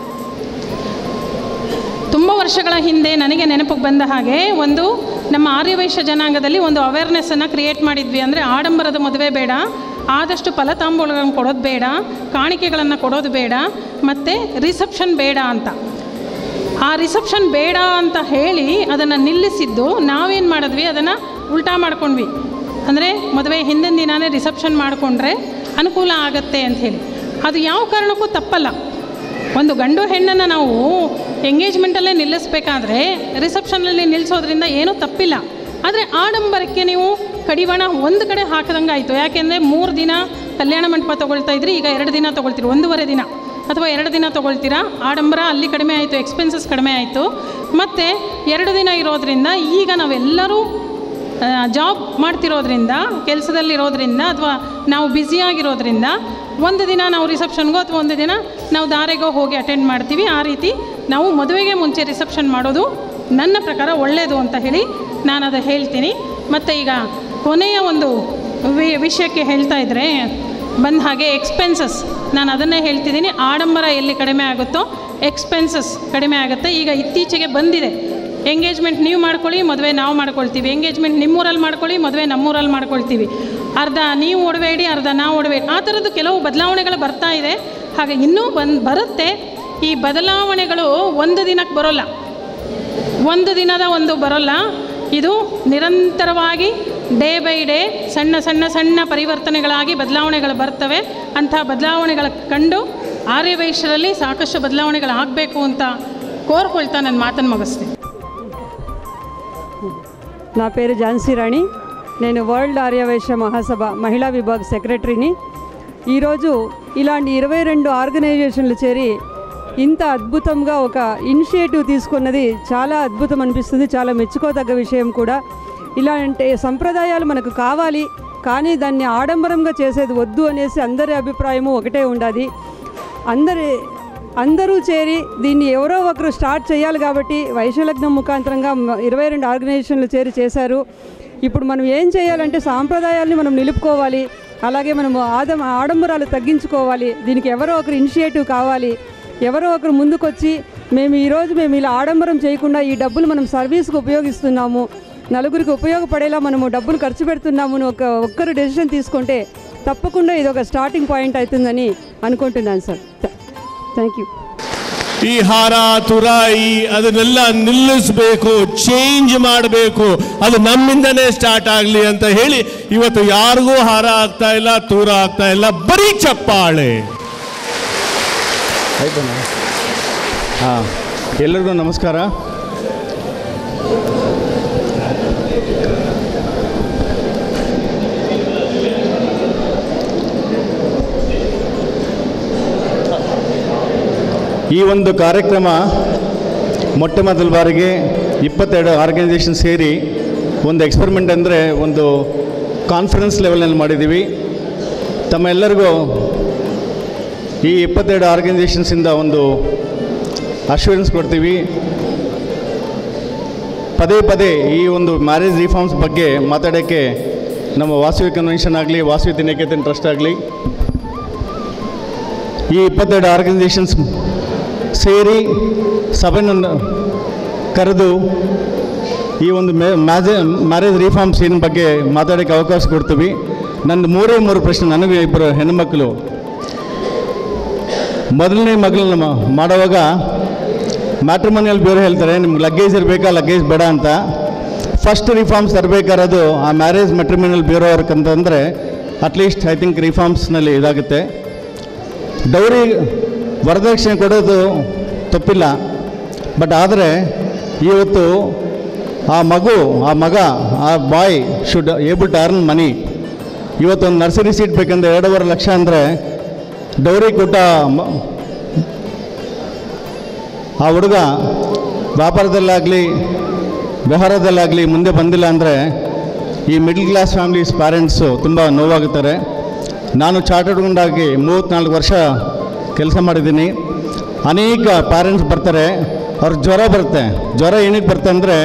ತುಂಬ ವರ್ಷಗಳ ಹಿಂದೆ ನನಗೆ ನೆನಪಿಗೆ ಬಂದ ಹಾಗೆ ಒಂದು ನಮ್ಮ ಆರ್ಯವೈಶ್ಯ ಜನಾಂಗದಲ್ಲಿ ಒಂದು ಅವೇರ್ನೆಸ್ಸನ್ನು ಕ್ರಿಯೇಟ್ ಮಾಡಿದ್ವಿ ಅಂದರೆ ಆಡಂಬರದ ಮದುವೆ ಬೇಡ ಆದಷ್ಟು ಫಲತಾಂಬೂಲಗಳನ್ನು ಕೊಡೋದು ಬೇಡ ಕಾಣಿಕೆಗಳನ್ನು ಕೊಡೋದು ಬೇಡ ಮತ್ತು ರಿಸೆಪ್ಷನ್ ಬೇಡ ಅಂತ ಆ ರಿಸೆಪ್ಷನ್ ಬೇಡ ಅಂತ ಹೇಳಿ ಅದನ್ನು ನಿಲ್ಲಿಸಿದ್ದು ನಾವೇನು ಮಾಡಿದ್ವಿ ಅದನ್ನು ಉಲ್ಟಾ ಮಾಡ್ಕೊಂಡ್ವಿ ಅಂದರೆ ಮದುವೆ ಹಿಂದಿನ ದಿನವೇ ರಿಸೆಪ್ಷನ್ ಮಾಡಿಕೊಂಡ್ರೆ ಅನುಕೂಲ ಆಗತ್ತೆ ಅಂತ ಹೇಳಿ ಅದು ಯಾವ ಕಾರಣಕ್ಕೂ ತಪ್ಪಲ್ಲ ಒಂದು ಗಂಡು ಹೆಣ್ಣನ್ನು ನಾವು ಎಂಗೇಜ್ಮೆಂಟಲ್ಲೇ ನಿಲ್ಲಿಸ್ಬೇಕಾದ್ರೆ ರಿಸೆಪ್ಷನಲ್ಲಿ ನಿಲ್ಲಿಸೋದ್ರಿಂದ ಏನೂ ತಪ್ಪಿಲ್ಲ ಆದರೆ ಆಡಂಬರಕ್ಕೆ ನೀವು ಕಡಿವಾಣ ಒಂದು ಕಡೆ ಹಾಕದಂಗೆ ಆಯಿತು ಯಾಕೆಂದರೆ ಮೂರು ದಿನ ಕಲ್ಯಾಣ ಮಂಟಪ ತೊಗೊಳ್ತಾ ಇದ್ರಿ ಈಗ ಎರಡು ದಿನ ತೊಗೊಳ್ತೀರಿ ಒಂದೂವರೆ ದಿನ ಅಥವಾ ಎರಡು ದಿನ ತೊಗೊಳ್ತೀರಾ ಆಡಂಬರ ಅಲ್ಲಿ ಕಡಿಮೆ ಆಯಿತು ಎಕ್ಸ್ಪೆನ್ಸಸ್ ಕಡಿಮೆ ಆಯಿತು ಮತ್ತು ಎರಡು ದಿನ ಇರೋದ್ರಿಂದ ಈಗ ನಾವೆಲ್ಲರೂ ಜಾಬ್ ಮಾಡ್ತಿರೋದ್ರಿಂದ ಕೆಲಸದಲ್ಲಿರೋದ್ರಿಂದ ಅಥವಾ ನಾವು ಬ್ಯುಸಿಯಾಗಿರೋದ್ರಿಂದ ಒಂದು ದಿನ ನಾವು ರಿಸೆಪ್ಷನ್ಗೋ ಅಥವಾ ಒಂದು ದಿನ ನಾವು ದಾರೆಗೋ ಹೋಗಿ ಅಟೆಂಡ್ ಮಾಡ್ತೀವಿ ಆ ರೀತಿ ನಾವು ಮದುವೆಗೆ ಮುಂಚೆ ರಿಸೆಪ್ಷನ್ ಮಾಡೋದು ನನ್ನ ಪ್ರಕಾರ ಒಳ್ಳೆಯದು ಅಂತ ಹೇಳಿ ನಾನು ಅದು ಹೇಳ್ತೀನಿ ಮತ್ತು ಈಗ ಕೊನೆಯ ಒಂದು ವಿ- ವಿಷಯಕ್ಕೆ ಹೇಳ್ತಾ ಇದ್ದರೆ ಬಂದ ಹಾಗೆ ಎಕ್ಸ್ಪೆನ್ಸಸ್ ನಾನು ಅದನ್ನೇ ಹೇಳ್ತಿದ್ದೀನಿ ಆಡಂಬರ ಎಲ್ಲಿ ಕಡಿಮೆ ಆಗುತ್ತೋ ಎಕ್ಸ್ಪೆನ್ಸಸ್ ಕಡಿಮೆ ಆಗುತ್ತೆ ಈಗ ಇತ್ತೀಚೆಗೆ ಬಂದಿದೆ ಎಂಗೇಜ್ಮೆಂಟ್ ನೀವು ಮಾಡ್ಕೊಳ್ಳಿ ಮದುವೆ ನಾವು ಮಾಡ್ಕೊಳ್ತೀವಿ ಎಂಗೇಜ್ಮೆಂಟ್ ನಿಮ್ಮೂರಲ್ಲಿ ಮಾಡ್ಕೊಳ್ಳಿ ಮದುವೆ ನಮ್ಮೂರಲ್ಲಿ ಮಾಡ್ಕೊಳ್ತೀವಿ ಅರ್ಧ ನೀವು ಒಡಬೇಡಿ ಅರ್ಧ ನಾವು ಒಡಬೇಡಿ ಆ ಥರದ್ದು ಕೆಲವು ಬದಲಾವಣೆಗಳು ಬರ್ತಾ ಇದೆ ಹಾಗೆ ಇನ್ನೂ ಬಂದು ಬರುತ್ತೆ ಈ ಬದಲಾವಣೆಗಳು ಒಂದು ದಿನಕ್ಕೆ ಬರೋಲ್ಲ ಒಂದು ದಿನದ ಒಂದು ಬರೋಲ್ಲ ಇದು ನಿರಂತರವಾಗಿ ಡೇ ಬೈ ಡೇ ಸಣ್ಣ ಸಣ್ಣ ಸಣ್ಣ ಪರಿವರ್ತನೆಗಳಾಗಿ ಬದಲಾವಣೆಗಳು ಬರ್ತವೆ ಅಂಥ ಬದಲಾವಣೆಗಳ ಕಂಡು ಆರ್ಯವೈಶ್ಯರಲ್ಲಿ ಸಾಕಷ್ಟು ಬದಲಾವಣೆಗಳಾಗಬೇಕು ಅಂತ ಕೋರ್ಕೊಳ್ತಾ ನನ್ನ మాటను ముగిస్తాను నా పేరు ఝాన్సీ రాణి నేను వరల్డ్ ఆర్యవైశ్య మహాసభ మహిళా విభాగ్ సెక్రటరీని ఈరోజు ఇలాంటి ఇరవై రెండు ఆర్గనైజేషన్లు చేరి ఇంత అద్భుతంగా ఒక ఇనిషియేటివ్ తీసుకున్నది చాలా అద్భుతం అనిపిస్తుంది చాలా మెచ్చుకోదగ్గ విషయం కూడా ఇలాంటి సంప్రదాయాలు మనకు కావాలి కానీ దాన్ని ఆడంబరంగా చేసేది వద్దు అనేసి అందరి అభిప్రాయము ఒకటే ఉండాలి అందరి అందరూ చేరి దీన్ని ఎవరో ఒకరు స్టార్ట్ చేయాలి కాబట్టి వైశ్యలగ్నం ముఖాంతరంగా మ- ఇరవై రెండు ఆర్గనైజేషన్లు చేరి చేశారు ఇప్పుడు మనం ఏం చేయాలంటే సాంప్రదాయాల్ని మనం నిలుపుకోవాలి అలాగే మనము ఆదం ఆడంబరాలు తగ్గించుకోవాలి దీనికి ఎవరో ఒకరు ఇనిషియేటివ్ కావాలి ఎవరో ఒకరు ముందుకొచ్చి మేము ఈరోజు మేము ఇలా ఆడంబరం చేయకుండా ఈ డబ్బులు మనం సర్వీస్కి ఉపయోగిస్తున్నాము నలుగురికి ఉపయోగపడేలా మనము డబ్బులు ఖర్చు పెడుతున్నాము అని ఒక ఒక్కరు డెసిషన్ తీసుకుంటే తప్పకుండా ఇది ఒక స్టార్టింగ్ పాయింట్ అవుతుందని అనుకుంటున్నాను సార్ థ్యాంక్ యూ ಈ ಹಾರ ತುರಾಯಿ ಅದನ್ನೆಲ್ಲ ನಿಲ್ಲಿಸಬೇಕು ಚೇಂಜ್ ಮಾಡಬೇಕು ಅದು ನಮ್ಮಿಂದನೇ ಸ್ಟಾರ್ಟ್ ಆಗಲಿ ಅಂತ ಹೇಳಿ ಇವತ್ತು ಯಾರಿಗೂ ಹಾರ ಆಗ್ತಾ ಇಲ್ಲ ತೂರ ಆಗ್ತಾ ಇಲ್ಲ ಬರೀ ಚಪ್ಪಾಳೆ ಆಯ್ತಣ್ಣ ಹಾಂ ಎಲ್ಲರಿಗೂ ನಮಸ್ಕಾರ ಈ ಒಂದು ಕಾರ್ಯಕ್ರಮ ಮೊಟ್ಟ ಮೊದಲ ಬಾರಿಗೆ ಇಪ್ಪತ್ತೆರಡು ಆರ್ಗನೈಸೇಷನ್ ಸೇರಿ ಒಂದು ಎಕ್ಸ್ಪೆರಿಮೆಂಟ್ ಅಂದರೆ ಒಂದು ಕಾನ್ಫರೆನ್ಸ್ ಲೆವೆಲ್ನಲ್ಲಿ ಮಾಡಿದ್ದೀವಿ ತಮ್ಮೆಲ್ಲರಿಗೂ ಈ ಇಪ್ಪತ್ತೆರಡು ಆರ್ಗನೈಸೇಷನ್ಸಿಂದ ಒಂದು ಅಶ್ಯೂರೆನ್ಸ್ ಕೊಡ್ತೀವಿ ಪದೇ ಪದೇ ಈ ಒಂದು ಮ್ಯಾರೇಜ್ ರಿಫಾರ್ಮ್ಸ್ ಬಗ್ಗೆ ಮಾತಾಡೋಕ್ಕೆ ನಮ್ಮ ವಾಸವಿ ಕನ್ವೆನ್ಷನ್ ಆಗಲಿ ವಾಸವಿ ದಿನಕೇತನ್ ಟ್ರಸ್ಟ್ ಆಗಲಿ ಈ ಇಪ್ಪತ್ತೆರಡು ಆರ್ಗನೈಸೇಷನ್ಸ್ ಸೇರಿ ಸಭೆಯನ್ನು ಕರೆದು ಈ ಒಂದು ಮ್ಯಾಜ ಮ್ಯಾರೇಜ್ ರಿಫಾರ್ಮ್ಸ್ ಏನ ಬಗ್ಗೆ ಮಾತಾಡೋಕ್ಕೆ ಅವಕಾಶ ಕೊಡ್ತೀವಿ ನನ್ನ ಮೂರೇ ಮೂರು ಪ್ರಶ್ನೆ ನನಗೆ ಇಬ್ಬರು ಹೆಣ್ಣುಮಕ್ಕಳು ಮೊದಲನೇ ಮಗಳನ್ನ ಮ- ಮಾಡುವಾಗ ಮ್ಯಾಟ್ರಿಮೋನಿಯಲ್ ಬ್ಯೂರೋ ಹೇಳ್ತಾರೆ ನಿಮ್ಗೆ ಲಗೇಜ್ ಇರಬೇಕಾ ಲಗೇಜ್ ಬೇಡ ಅಂತ ಫಸ್ಟ್ ರಿಫಾರ್ಮ್ಸ್ ತರಬೇಕಾಗಿರೋದು ಆ ಮ್ಯಾರೇಜ್ ಮೆಟ್ರಿಮಿನಲ್ ಬ್ಯೂರೋ ವರ್ಕ್ ಅಂತಂದರೆ ಅಟ್ಲೀಸ್ಟ್ ಐ ಥಿಂಕ್ ರಿಫಾರ್ಮ್ಸ್ನಲ್ಲಿ ಇದಾಗುತ್ತೆ ಡೌರಿ ವರದಕ್ಷಿಣೆ ಕೊಡೋದು ತಪ್ಪಿಲ್ಲ ಬಟ್ ಆದರೆ ಇವತ್ತು ಆ ಮಗು ಆ ಮಗ ಆ boy should able to earn money ಇವತ್ತೊಂದು ನರ್ಸರಿ ಸೀಟ್ ಬೇಕಂದ್ರೆ ಎರಡೂವರೆ ಲಕ್ಷ ಅಂದರೆ ಡೌರಿ ಕೊಟ್ಟ ಮ- ಆ ಹುಡುಗ ವ್ಯಾಪಾರದಲ್ಲಾಗಲಿ ವ್ಯವಹಾರದಲ್ಲಾಗಲಿ ಮುಂದೆ ಬಂದಿಲ್ಲ ಅಂದರೆ ಈ ಮಿಡ್ಲ್ ಕ್ಲಾಸ್ ಫ್ಯಾಮಿಲೀಸ್ ಪ್ಯಾರೆಂಟ್ಸು ತುಂಬ ನೋವಾಗುತ್ತಾರೆ ನಾನು ಚಾರ್ಟರ್ಡ್ ಅಕೌಂಟಾಗಿ ಮೂವತ್ತ್ನಾಲ್ಕು ವರ್ಷ ಕೆಲಸ ಮಾಡಿದ್ದೀನಿ ಅನೇಕ ಪ್ಯಾರೆಂಟ್ಸ್ ಬರ್ತಾರೆ ಅವ್ರ ಜ್ವರ ಬರುತ್ತೆ ಜ್ವರ ಏನಕ್ಕೆ ಬರುತ್ತೆ ಅಂದರೆ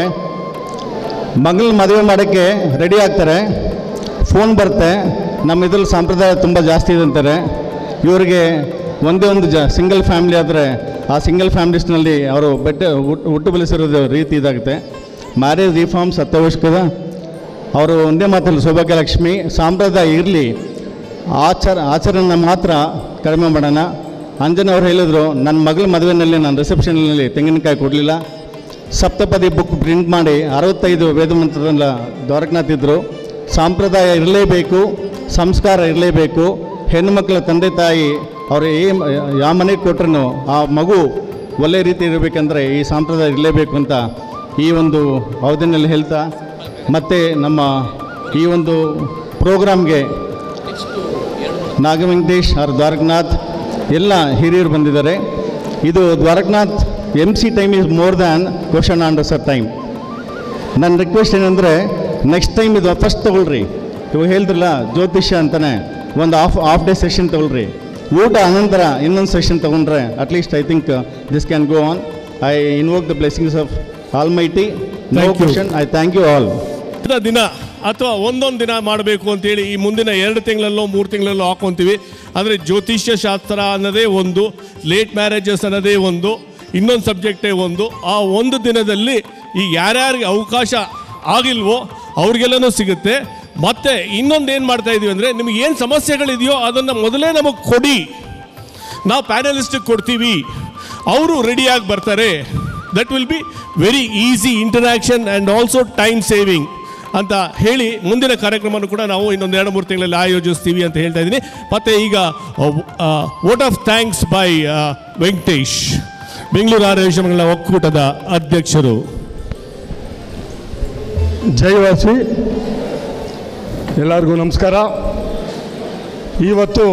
ಮಗಳ ಮದುವೆ ಮಾಡೋಕ್ಕೆ ರೆಡಿ ಆಗ್ತಾರೆ ಫೋನ್ ಬರುತ್ತೆ ನಮ್ಮ ಇದ್ರಲ್ಲಿ ಸಂಪ್ರದಾಯ ತುಂಬ ಜಾಸ್ತಿ ಇದೆ ಅಂತಾರೆ ಇವರಿಗೆ ಒಂದೇ ಒಂದು ಜ ಸಿಂಗಲ್ ಫ್ಯಾಮಿಲಿ ಆದರೆ ಆ ಸಿಂಗಲ್ ಫ್ಯಾಮಿಲೀಸ್ನಲ್ಲಿ ಅವರು ಬೆಟ್ಟ ಹುಟ್ಟು ಹುಟ್ಟು ಬೆಳೆಸಿರೋದು ರೀತಿ ಇದಾಗುತ್ತೆ ಮ್ಯಾರೇಜ್ ರಿಫಾರ್ಮ್ಸ್ ಅತ್ಯವಶ್ಯಕದ ಅವರು ಒಂದೇ ಮಾತಲ್ಲಿ ಸೌಭಾಗ್ಯಲಕ್ಷ್ಮಿ ಸಂಪ್ರದಾಯ ಇರಲಿ ಆಚಾರ ಆಚರಣೆ ಮಾತ್ರ ಕಡಿಮೆ ಮಾಡೋಣ ಅಂಜನ ಅವ್ರು ಹೇಳಿದರು ನನ್ನ ಮಗಳ ಮದುವೆನಲ್ಲಿ ನಾನು ರಿಸೆಪ್ಷನ್ನಲ್ಲಿ ತೆಂಗಿನಕಾಯಿ ಕೊಡಲಿಲ್ಲ ಸಪ್ತಪದಿ ಬುಕ್ ಪ್ರಿಂಟ್ ಮಾಡಿ ಅರವತ್ತೈದು ವೇದಮಂತ್ರದಲ್ಲ ದ್ವಾರಕನಾಥ್ ಇದ್ದರು ಸಂಪ್ರದಾಯ ಇರಲೇಬೇಕು ಸಂಸ್ಕಾರ ಇರಲೇಬೇಕು ಹೆಣ್ಣುಮಕ್ಕಳ ತಂದೆ ತಾಯಿ ಅವರು ಏ ಯಾವ ಮನೆಗೆ ಕೊಟ್ರೂ ಆ ಮಗು ಒಳ್ಳೆ ರೀತಿ ಇರಬೇಕಂದ್ರೆ ಈ ಸಂಪ್ರದಾಯ ಇರಲೇಬೇಕು ಅಂತ ಈ ಒಂದು ಅವಧಿನಲ್ಲಿ ಹೇಳ್ತಾ ಮತ್ತು ನಮ್ಮ ಈ ಒಂದು ಪ್ರೋಗ್ರಾಮ್ಗೆ ನಾಗವೆಂಕಟೇಶ್ ಆರ್ ದ್ವಾರಕನಾಥ್ ಎಲ್ಲ ಹಿರಿಯರು ಬಂದಿದ್ದಾರೆ ಇದು Dwarakanath M C time is more than question answer time ನನ್ನ ರಿಕ್ವೆಸ್ಟ್ ಏನಂದರೆ ನೆಕ್ಸ್ಟ್ ಟೈಮ್ ಇದು ಫಸ್ಟ್ ತೊಗೊಳ್ರಿ ಇವಾಗ ಹೇಳಿದ್ರಲ್ಲ ಜ್ಯೋತಿಷ್ಯ ಅಂತಲೇ ಒಂದು ಹಾಫ್ ಹಾಫ್ ಡೇ ಸೆಷನ್ ತೊಗೊಳ್ರಿ ಊಟ ಅನಂತರ ಇನ್ನೊಂದು ಸೆಷನ್ ತೊಗೊಂಡ್ರೆ at least I think this can go on I invoke the blessings of almighty no Thank you. Question I thank you all ದಿನ ದಿನ ಅಥವಾ ಒಂದೊಂದು ದಿನ ಮಾಡಬೇಕು ಅಂತೇಳಿ ಈ ಮುಂದಿನ ಎರಡು ತಿಂಗಳಲ್ಲೋ ಮೂರು ತಿಂಗಳಲ್ಲೋ ಹಾಕೊತೀವಿ ಆದರೆ ಜ್ಯೋತಿಷ್ಯ ಶಾಸ್ತ್ರ ಅನ್ನೋದೇ ಒಂದು ಲೇಟ್ ಮ್ಯಾರೇಜಸ್ ಅನ್ನೋದೇ ಒಂದು ಇನ್ನೊಂದು ಸಬ್ಜೆಕ್ಟೇ ಒಂದು ಆ ಒಂದು ದಿನದಲ್ಲಿ ಈ ಯಾರ್ಯಾರಿಗೆ ಅವಕಾಶ ಆಗಿಲ್ವೋ ಅವ್ರಿಗೆಲ್ಲನೂ ಸಿಗುತ್ತೆ ಮತ್ತೆ ಇನ್ನೊಂದು ಏನು ಮಾಡ್ತಾ ಇದೀವಿ ಅಂದರೆ ನಿಮಗೆ ಏನು ಸಮಸ್ಯೆಗಳಿದೆಯೋ ಅದನ್ನು ಮೊದಲೇ ನಮಗೆ ಕೊಡಿ ನಾವು ಪ್ಯಾನಲಿಸ್ಟಿಗೆ ಕೊಡ್ತೀವಿ ಅವರು ರೆಡಿಯಾಗಿ ಬರ್ತಾರೆ that will be very easy interaction and also time saving ಅಂತ ಹೇಳಿ ಮುಂದಿನ ಕಾರ್ಯಕ್ರಮವನ್ನು ಕೂಡ ನಾವು ಇನ್ನೊಂದು ಎರಡು ಮೂರು ತಿಂಗಳಲ್ಲಿ ಆಯೋಜಿಸ್ತೀವಿ ಅಂತ ಹೇಳ್ತಾ ಇದ್ದೀನಿ ಮತ್ತು ಈಗ vote of thanks by Venkatesh Bengaluru ಆರೋಗ್ಯ ಒಕ್ಕೂಟದ ಅಧ್ಯಕ್ಷರು ಜೈವಾಸಿ ಎಲ್ಲರಿಗೂ ನಮಸ್ಕಾರ ಇವತ್ತು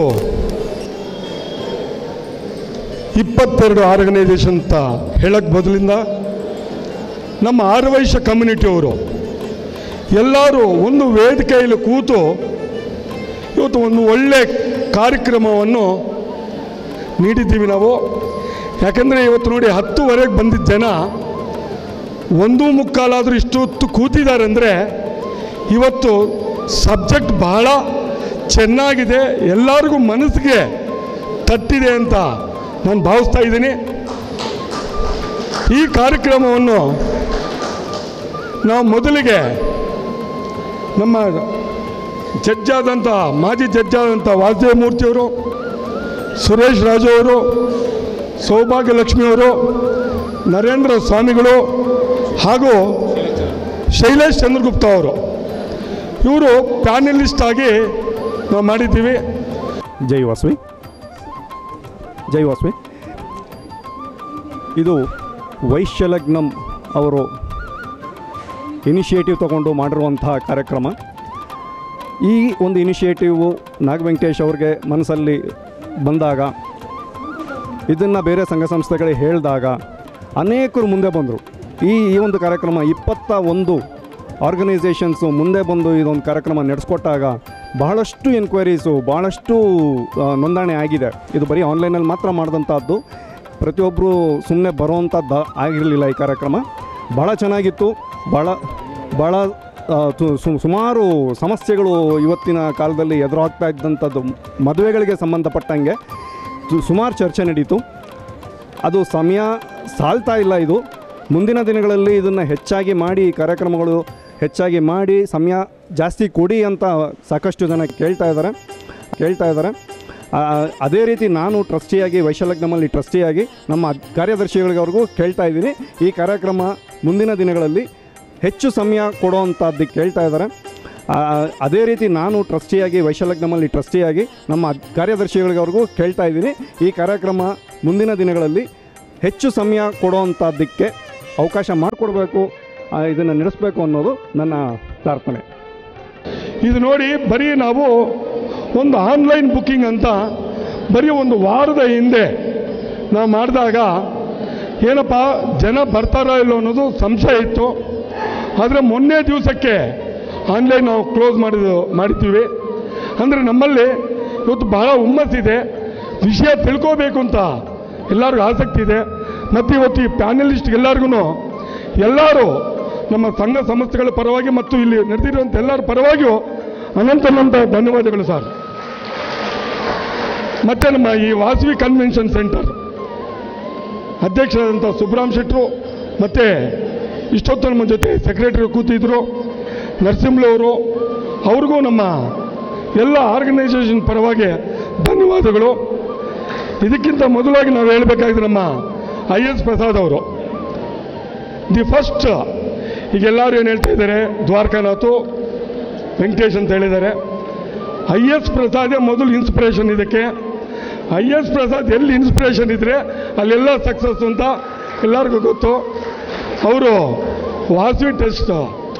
ಇಪ್ಪತ್ತೆರಡು ಆರ್ಗನೈಸೇಷನ್ ಅಂತ ಹೇಳಕ್ಕೆ ಬದಲಿಂದ ನಮ್ಮ ಆರ್ವೈಶ್ಯ ಕಮ್ಯುನಿಟಿಯವರು ಎಲ್ಲರೂ ಒಂದು ವೇದಿಕೆಯಲ್ಲಿ ಕೂತು ಇವತ್ತು ಒಂದು ಒಳ್ಳೆ ಕಾರ್ಯಕ್ರಮವನ್ನು ನೀಡಿದ್ದೀವಿ ನಾವು ಯಾಕೆಂದರೆ ಇವತ್ತು ನೋಡಿ ಹತ್ತುವರೆಗೆ ಬಂದಿದ್ದ ಜನ ಒಂದು ಮುಕ್ಕಾಲಾದರೂ ಇಷ್ಟು ಹೊತ್ತು ಕೂತಿದ್ದಾರೆ ಅಂದರೆ ಇವತ್ತು ಸಬ್ಜೆಕ್ಟ್ ಬಹಳ ಚೆನ್ನಾಗಿದೆ ಎಲ್ಲರಿಗೂ ಮನಸ್ಸಿಗೆ ತಟ್ಟಿದೆ ಅಂತ ನಾನು ಭಾವಿಸ್ತಾ ಇದ್ದೀನಿ ಈ ಕಾರ್ಯಕ್ರಮವನ್ನು ನಾವು ಮೊದಲಿಗೆ ನಮ್ಮ ಜಡ್ಜಾದಂಥ ಮಾಜಿ ಜಡ್ಜಾದಂಥ ವಾಸುದೇವ ಮೂರ್ತಿಯವರು ಸುರೇಶ್ ರಾಜು ಅವರು ಸೌಭಾಗ್ಯಲಕ್ಷ್ಮಿಯವರು ನರೇಂದ್ರ ಸ್ವಾಮಿಗಳು ಹಾಗೂ ಶೈಲೇಶ್ ಚಂದ್ರಗುಪ್ತ ಅವರು ಇವರು ಪ್ಯಾನಲಿಸ್ಟ್ ಆಗಿ ನಾವು ಮಾಡಿದ್ದೀವಿ ಜೈ ವಾಸವಿ ಜೈ ವಾಸವಿ ಇದು ವೈಶ್ಯಲಗ್ನಂ ಅವರು ಇನಿಷಿಯೇಟಿವ್ ತಗೊಂಡು ಮಾಡಿರುವಂತಹ ಕಾರ್ಯಕ್ರಮ ಈ ಒಂದು ಇನಿಷಿಯೇಟಿವು ನಾಗವೆಂಕಟೇಶ್ ಅವ್ರಿಗೆ ಮನಸ್ಸಲ್ಲಿ ಬಂದಾಗ ಇದನ್ನು ಬೇರೆ ಸಂಘ ಸಂಸ್ಥೆಗಳಿಗೆ ಹೇಳಿದಾಗ ಅನೇಕರು ಮುಂದೆ ಬಂದರು ಈ ಈ ಒಂದು ಕಾರ್ಯಕ್ರಮ ಇಪ್ಪತ್ತ ಒಂದು ಆರ್ಗನೈಸೇಷನ್ಸು ಮುಂದೆ ಬಂದು ಇದೊಂದು ಕಾರ್ಯಕ್ರಮ ನಡೆಸ್ಕೊಟ್ಟಾಗ ಬಹಳಷ್ಟು ಎನ್ಕ್ವೈರೀಸು ಭಾಳಷ್ಟು ಆ, ನೋಂದಣಿ ಆಗಿದೆ ಇದು ಬರೀ ಆನ್ಲೈನಲ್ಲಿ ಮಾತ್ರ ಮಾಡಿದಂಥದ್ದು ಪ್ರತಿಯೊಬ್ಬರು ಸುಮ್ಮನೆ ಬರುವಂಥದ್ದು ಆಗಿರಲಿಲ್ಲ ಈ ಕಾರ್ಯಕ್ರಮ ಭಾಳ ಚೆನ್ನಾಗಿತ್ತು ಭಾಳ ಭಾಳ ಆ, ತು- ಸು- ಸುಮಾರು ಸಮಸ್ಯೆಗಳು ಇವತ್ತಿನ ಕಾಲದಲ್ಲಿ ಎದುರಾಗ್ತಾ ಇದ್ದಂಥದ್ದು ಮದುವೆಗಳಿಗೆ ಸಂಬಂಧಪಟ್ಟಂಗೆ ಸು- ಸುಮಾರು ಚರ್ಚೆ ನಡೀತು ಅದು ಸಮಯ ಸಾಲ್ತಾ ಇಲ್ಲ ಇದು ಮುಂದಿನ ದಿನಗಳಲ್ಲಿ ಇದನ್ನು ಹೆಚ್ಚಾಗಿ ಮಾಡಿ ಈ ಕಾರ್ಯಕ್ರಮಗಳು ಹೆಚ್ಚಾಗಿ ಮಾಡಿ ಸಮಯ ಜಾಸ್ತಿ ಕೊಡಿ ಅಂತ ಸಾಕಷ್ಟು ಜನ ಕೇಳ್ತಾ ಇದ್ದಾರೆ ಕೇಳ್ತಾ ಇದ್ದಾರೆ ಆ, ಅದೇ ರೀತಿ ನಾನು ಟ್ರಸ್ಟಿಯಾಗಿ ವೈಶಾಲಗ್ನಮಲ್ಲಿ ಟ್ರಸ್ಟಿಯಾಗಿ ನಮ್ಮ ಕಾರ್ಯದರ್ಶಿಗಳಿಗವ್ರಿಗೂ ಕೇಳ್ತಾ ಇದ್ದೀನಿ ಈ ಕಾರ್ಯಕ್ರಮ ಮುಂದಿನ ದಿನಗಳಲ್ಲಿ ಹೆಚ್ಚು ಸಮಯ ಕೊಡುವಂಥದ್ದಕ್ಕೆ ಕೇಳ್ತಾ ಇದ್ದಾರೆ ಆ, ಅದೇ ರೀತಿ ನಾನು ಟ್ರಸ್ಟಿಯಾಗಿ ವೈಶಾಲಗ್ನಮಲ್ಲಿ ಟ್ರಸ್ಟಿಯಾಗಿ ನಮ್ಮ ಕಾರ್ಯದರ್ಶಿಗಳಿಗವ್ರಿಗೂ ಕೇಳ್ತಾ ಇದ್ದೀನಿ ಈ ಕಾರ್ಯಕ್ರಮ ಮುಂದಿನ ದಿನಗಳಲ್ಲಿ ಹೆಚ್ಚು ಸಮಯ ಕೊಡುವಂಥದ್ದಕ್ಕೆ ಅವಕಾಶ ಮಾಡಿಕೊಡ್ಬೇಕು ಇದನ್ನು ನಡೆಸಬೇಕು ಅನ್ನೋದು ನನ್ನ ಪ್ರಾರ್ಥನೆ ಇದು ನೋಡಿ ಬರೀ ನಾವು ಒಂದು ಆನ್ಲೈನ್ ಬುಕ್ಕಿಂಗ್ ಅಂತ ಬರೀ ಒಂದು ವಾರದ ಹಿಂದೆ ನಾವು ಮಾಡಿದಾಗ ಏನಪ್ಪ ಜನ ಬರ್ತಾರೋ ಇಲ್ಲೋ ಅನ್ನೋದು ಸಂಶಯ ಇತ್ತು ಆದರೆ ಮೊನ್ನೆ ದಿವಸಕ್ಕೆ ಆನ್ಲೈನ್ ನಾವು ಕ್ಲೋಸ್ ಮಾಡಿದ್ದು ಮಾಡಿದ್ದೀವಿ ಅಂದರೆ ನಮ್ಮಲ್ಲಿ ಇವತ್ತು ಬಹಳ ಹುಮ್ಮಸ್ಸಿದೆ ವಿಷಯ ತಿಳ್ಕೋಬೇಕು ಅಂತ ಎಲ್ಲರಿಗೂ ಆಸಕ್ತಿ ಇದೆ ಮತ್ತು ಇವತ್ತು ಈ ಪ್ಯಾನಲಿಸ್ಟ್ ಎಲ್ಲರಿಗೂ ಎಲ್ಲರೂ ನಮ್ಮ ಸಂಘ ಸಂಸ್ಥೆಗಳ ಪರವಾಗಿ ಮತ್ತು ಇಲ್ಲಿ ನಡೆದಿರುವಂಥ ಎಲ್ಲರ ಪರವಾಗಿಯೂ ಅನಂತನಂತ ಧನ್ಯವಾದಗಳು ಸರ್ ಮತ್ತು ನಮ್ಮ ಈ ವಾಸವಿ ಕನ್ವೆನ್ಷನ್ ಸೆಂಟರ್ ಅಧ್ಯಕ್ಷರಾದಂಥ ಸುಬ್ರಾಮ್ ಶೆಟ್ರು ಮತ್ತು ಇಷ್ಟೊತ್ತು ನಮ್ಮ ಜೊತೆ ಸೆಕ್ರೆಟರಿ ಕೂತಿದ್ರು ನರಸಿಂಹಳವರು ಅವ್ರಿಗೂ ನಮ್ಮ ಎಲ್ಲ ಆರ್ಗನೈಸೇಷನ್ ಪರವಾಗಿ ಧನ್ಯವಾದಗಳು ಇದಕ್ಕಿಂತ ಮೊದಲಾಗಿ ನಾವು ಹೇಳಬೇಕಾಗಿದೆ ನಮ್ಮ ಐ ಎಸ್ ಪ್ರಸಾದ್ ಅವರು ದಿ ಫಸ್ಟ್ ಈಗ ಎಲ್ಲರೂ ಏನು ಹೇಳ್ತಾ ಇದ್ದಾರೆ ದ್ವಾರಕಾನಾಥು ವೆಂಕಟೇಶ್ ಅಂತ ಹೇಳಿದ್ದಾರೆ ಐ ಎಸ್ ಪ್ರಸಾದೇ ಮೊದಲು ಇನ್ಸ್ಪಿರೇಷನ್ ಇದಕ್ಕೆ ಐ ಎಸ್ ಪ್ರಸಾದ್ ಎಲ್ಲಿ ಇನ್ಸ್ಪಿರೇಷನ್ ಇದ್ದರೆ ಅಲ್ಲೆಲ್ಲ ಸಕ್ಸಸ್ ಅಂತ ಎಲ್ಲರಿಗೂ ಗೊತ್ತು ಅವರು ವಾಸವಿ ಟೆಸ್ಟ್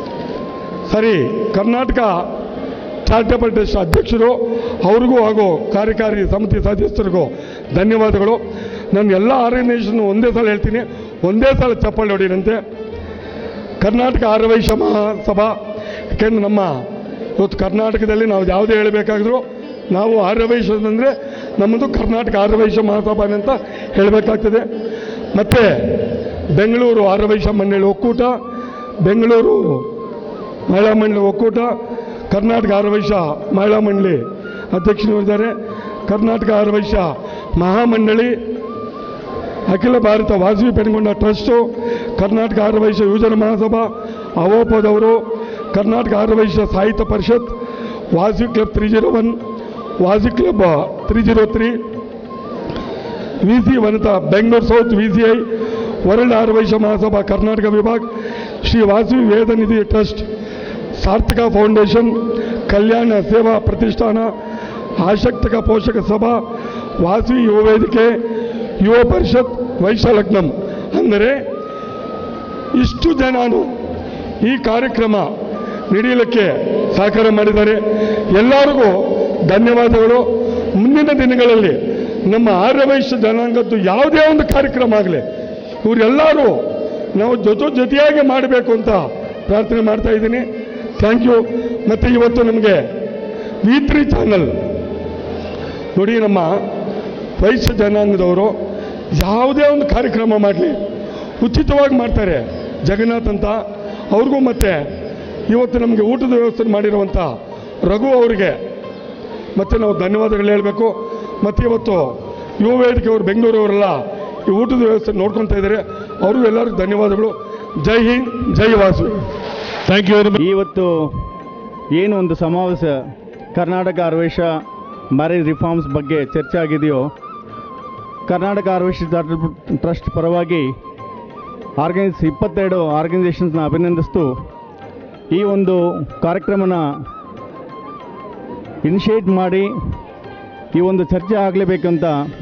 ಸರಿ ಕರ್ನಾಟಕ ಚಾರಿಟಬಲ್ ಟ್ರಸ್ಟ್ ಅಧ್ಯಕ್ಷರು ಅವ್ರಿಗೂ ಹಾಗೂ ಕಾರ್ಯಕಾರಿ ಸಮಿತಿ ಸದಸ್ಯರಿಗೂ ಧನ್ಯವಾದಗಳು ನಾನು ಎಲ್ಲ ಆರ್ಗನೈಸೇಷನ್ ಒಂದೇ ಸಲ ಹೇಳ್ತೀನಿ ಒಂದೇ ಸಲ ಚಪ್ಪಾಳೆ ಹೊಡೀರಂತೆ ಕರ್ನಾಟಕ ಆರ್ಯವೈಶ್ಯ ಮಹಾಸಭಾ ಯಾಕೆಂದ್ರೆ ನಮ್ಮ ಇವತ್ತು ಕರ್ನಾಟಕದಲ್ಲಿ ನಾವು ಯಾವುದೇ ಹೇಳಬೇಕಾದ್ರೂ ನಾವು ಆರ್ಯವೈಶ್ಯ ಅಂದರೆ ನಮ್ಮದು ಕರ್ನಾಟಕ ಆರ್ಯವೈಶ್ಯ ಮಹಾಸಭಾ ಅಂತ ಹೇಳಬೇಕಾಗ್ತದೆ ಮತ್ತು ಬೆಂಗಳೂರು ಆರ್ಯವೈಶ್ಯ ಮಂಡಳಿ ಒಕ್ಕೂಟ ಬೆಂಗಳೂರು ಮಹಿಳಾ ಮಂಡಳಿ ಒಕ್ಕೂಟ ಕರ್ನಾಟಕ ಆರ್ಯವೈಶ್ಯ ಮಹಿಳಾ ಮಂಡಳಿ ಅಧ್ಯಕ್ಷರು ಇದ್ದಾರೆ ಕರ್ನಾಟಕ ಆರ್ಯವೈಶ್ಯ ಮಹಾಮಂಡಳಿ ಅಖಿಲ ಭಾರತ ವಾಸವಿ ಪೆನ್ಗೊಂಡ ಟ್ರಸ್ಟು ಕರ್ನಾಟಕ ಆರ್ಯವೈಶ್ಯ ಯುವಜನ ಮಹಾಸಭಾ ಅವೋಪದವರು Karnataka Aryavysya Sahitya Parishat Vasavi club three zero one Vasavi club three zero three V C Vanitha Bengaluru south V C I world Aryavysya Mahasabha Karnataka ವಿಭಾಗ ಶ್ರೀ ವಾಸವಿ ವೇದ ನಿಧಿ ಟ್ರಸ್ಟ್ ಸಾರ್ಥಕ ಫೌಂಡೇಶನ್ ಕಲ್ಯಾಣ ಸೇವಾ ಪ್ರತಿಷ್ಠಾನ ಆಸಕ್ತಕ ಪೋಷಕ ಸಭಾ ವಾಸವಿ ಯುವ ವೇದಿಕೆ ಯುವ ಪರಿಷತ್ ವೈಶಾಲಗ್ನಂ ಅಂದರೆ ಇಷ್ಟು ಜನನು ಈ ಕಾರ್ಯಕ್ರಮ ನಡೆಯಲಿಕ್ಕೆ ಸಹಕಾರ ಮಾಡಿದ್ದಾರೆ ಎಲ್ಲರಿಗೂ ಧನ್ಯವಾದಗಳು ಮುಂದಿನ ದಿನಗಳಲ್ಲಿ ನಮ್ಮ ಆರ್ಯವೈಶ್ಯ ಜನಾಂಗದ್ದು ಯಾವುದೇ ಒಂದು ಕಾರ್ಯಕ್ರಮ ಆಗಲಿ ಇವರೆಲ್ಲರೂ ನಾವು ಜೊತೆ ಜೊತೆಯಾಗಿ ಮಾಡಬೇಕು ಅಂತ ಪ್ರಾರ್ಥನೆ ಮಾಡ್ತಾ ಇದ್ದೀನಿ ಥ್ಯಾಂಕ್ ಯು ಮತ್ತು ಇವತ್ತು ನಮಗೆ ವಿ ತ್ರೀ ಚಾನಲ್ ನೋಡಿ ನಮ್ಮ ವೈಶ್ಯ ಜನಾಂಗದವರು ಯಾವುದೇ ಒಂದು ಕಾರ್ಯಕ್ರಮ ಮಾಡಲಿ ಉಚಿತವಾಗಿ ಮಾಡ್ತಾರೆ ಜಗನ್ನಾಥ್ ಅಂತ ಅವ್ರಿಗೂ ಮತ್ತೆ ಇವತ್ತು ನಮಗೆ ಊಟದ ವ್ಯವಸ್ಥೆ ಮಾಡಿರುವಂಥ ರಘು ಅವರಿಗೆ ಮತ್ತೆ ನಾವು ಧನ್ಯವಾದಗಳು ಹೇಳಬೇಕು ಮತ್ತು ಇವತ್ತು ಯುವ ವೇದಿಕೆ ಅವರು ಬೆಂಗಳೂರವರೆಲ್ಲ ಈ ಊಟದ ವ್ಯವಸ್ಥೆ ನೋಡ್ಕೊತಾ ಇದ್ದಾರೆ ಅವ್ರಿಗೂ ಎಲ್ಲರಿಗೂ ಧನ್ಯವಾದಗಳು ಜೈ ಹಿಂದ್ ಜೈ Vasu thank you very much ಇವತ್ತು ಏನು ಒಂದು ಸಮಾವೇಶ ಕರ್ನಾಟಕ ಆರ್ವೇಶ ಮ್ಯಾರೇಜ್ ರಿಫಾರ್ಮ್ಸ್ ಬಗ್ಗೆ ಚರ್ಚೆ ಆಗಿದೆಯೋ ಕರ್ನಾಟಕ ಆರ್ವೇಶ ಟ್ರಸ್ಟ್ ಪರವಾಗಿ ಆರ್ಗನೈಸ್ ಇಪ್ಪತ್ತೆರಡು ಆರ್ಗನೈಸೇಷನ್ಸ್ನ ಅಭಿನಂದಿಸ್ತು ಈ ಒಂದು ಕಾರ್ಯಕ್ರಮನ ಇನಿಷಿಯೇಟ್ ಮಾಡಿ ಈ ಒಂದು ಚರ್ಚೆ ಆಗಲೇಬೇಕಂತ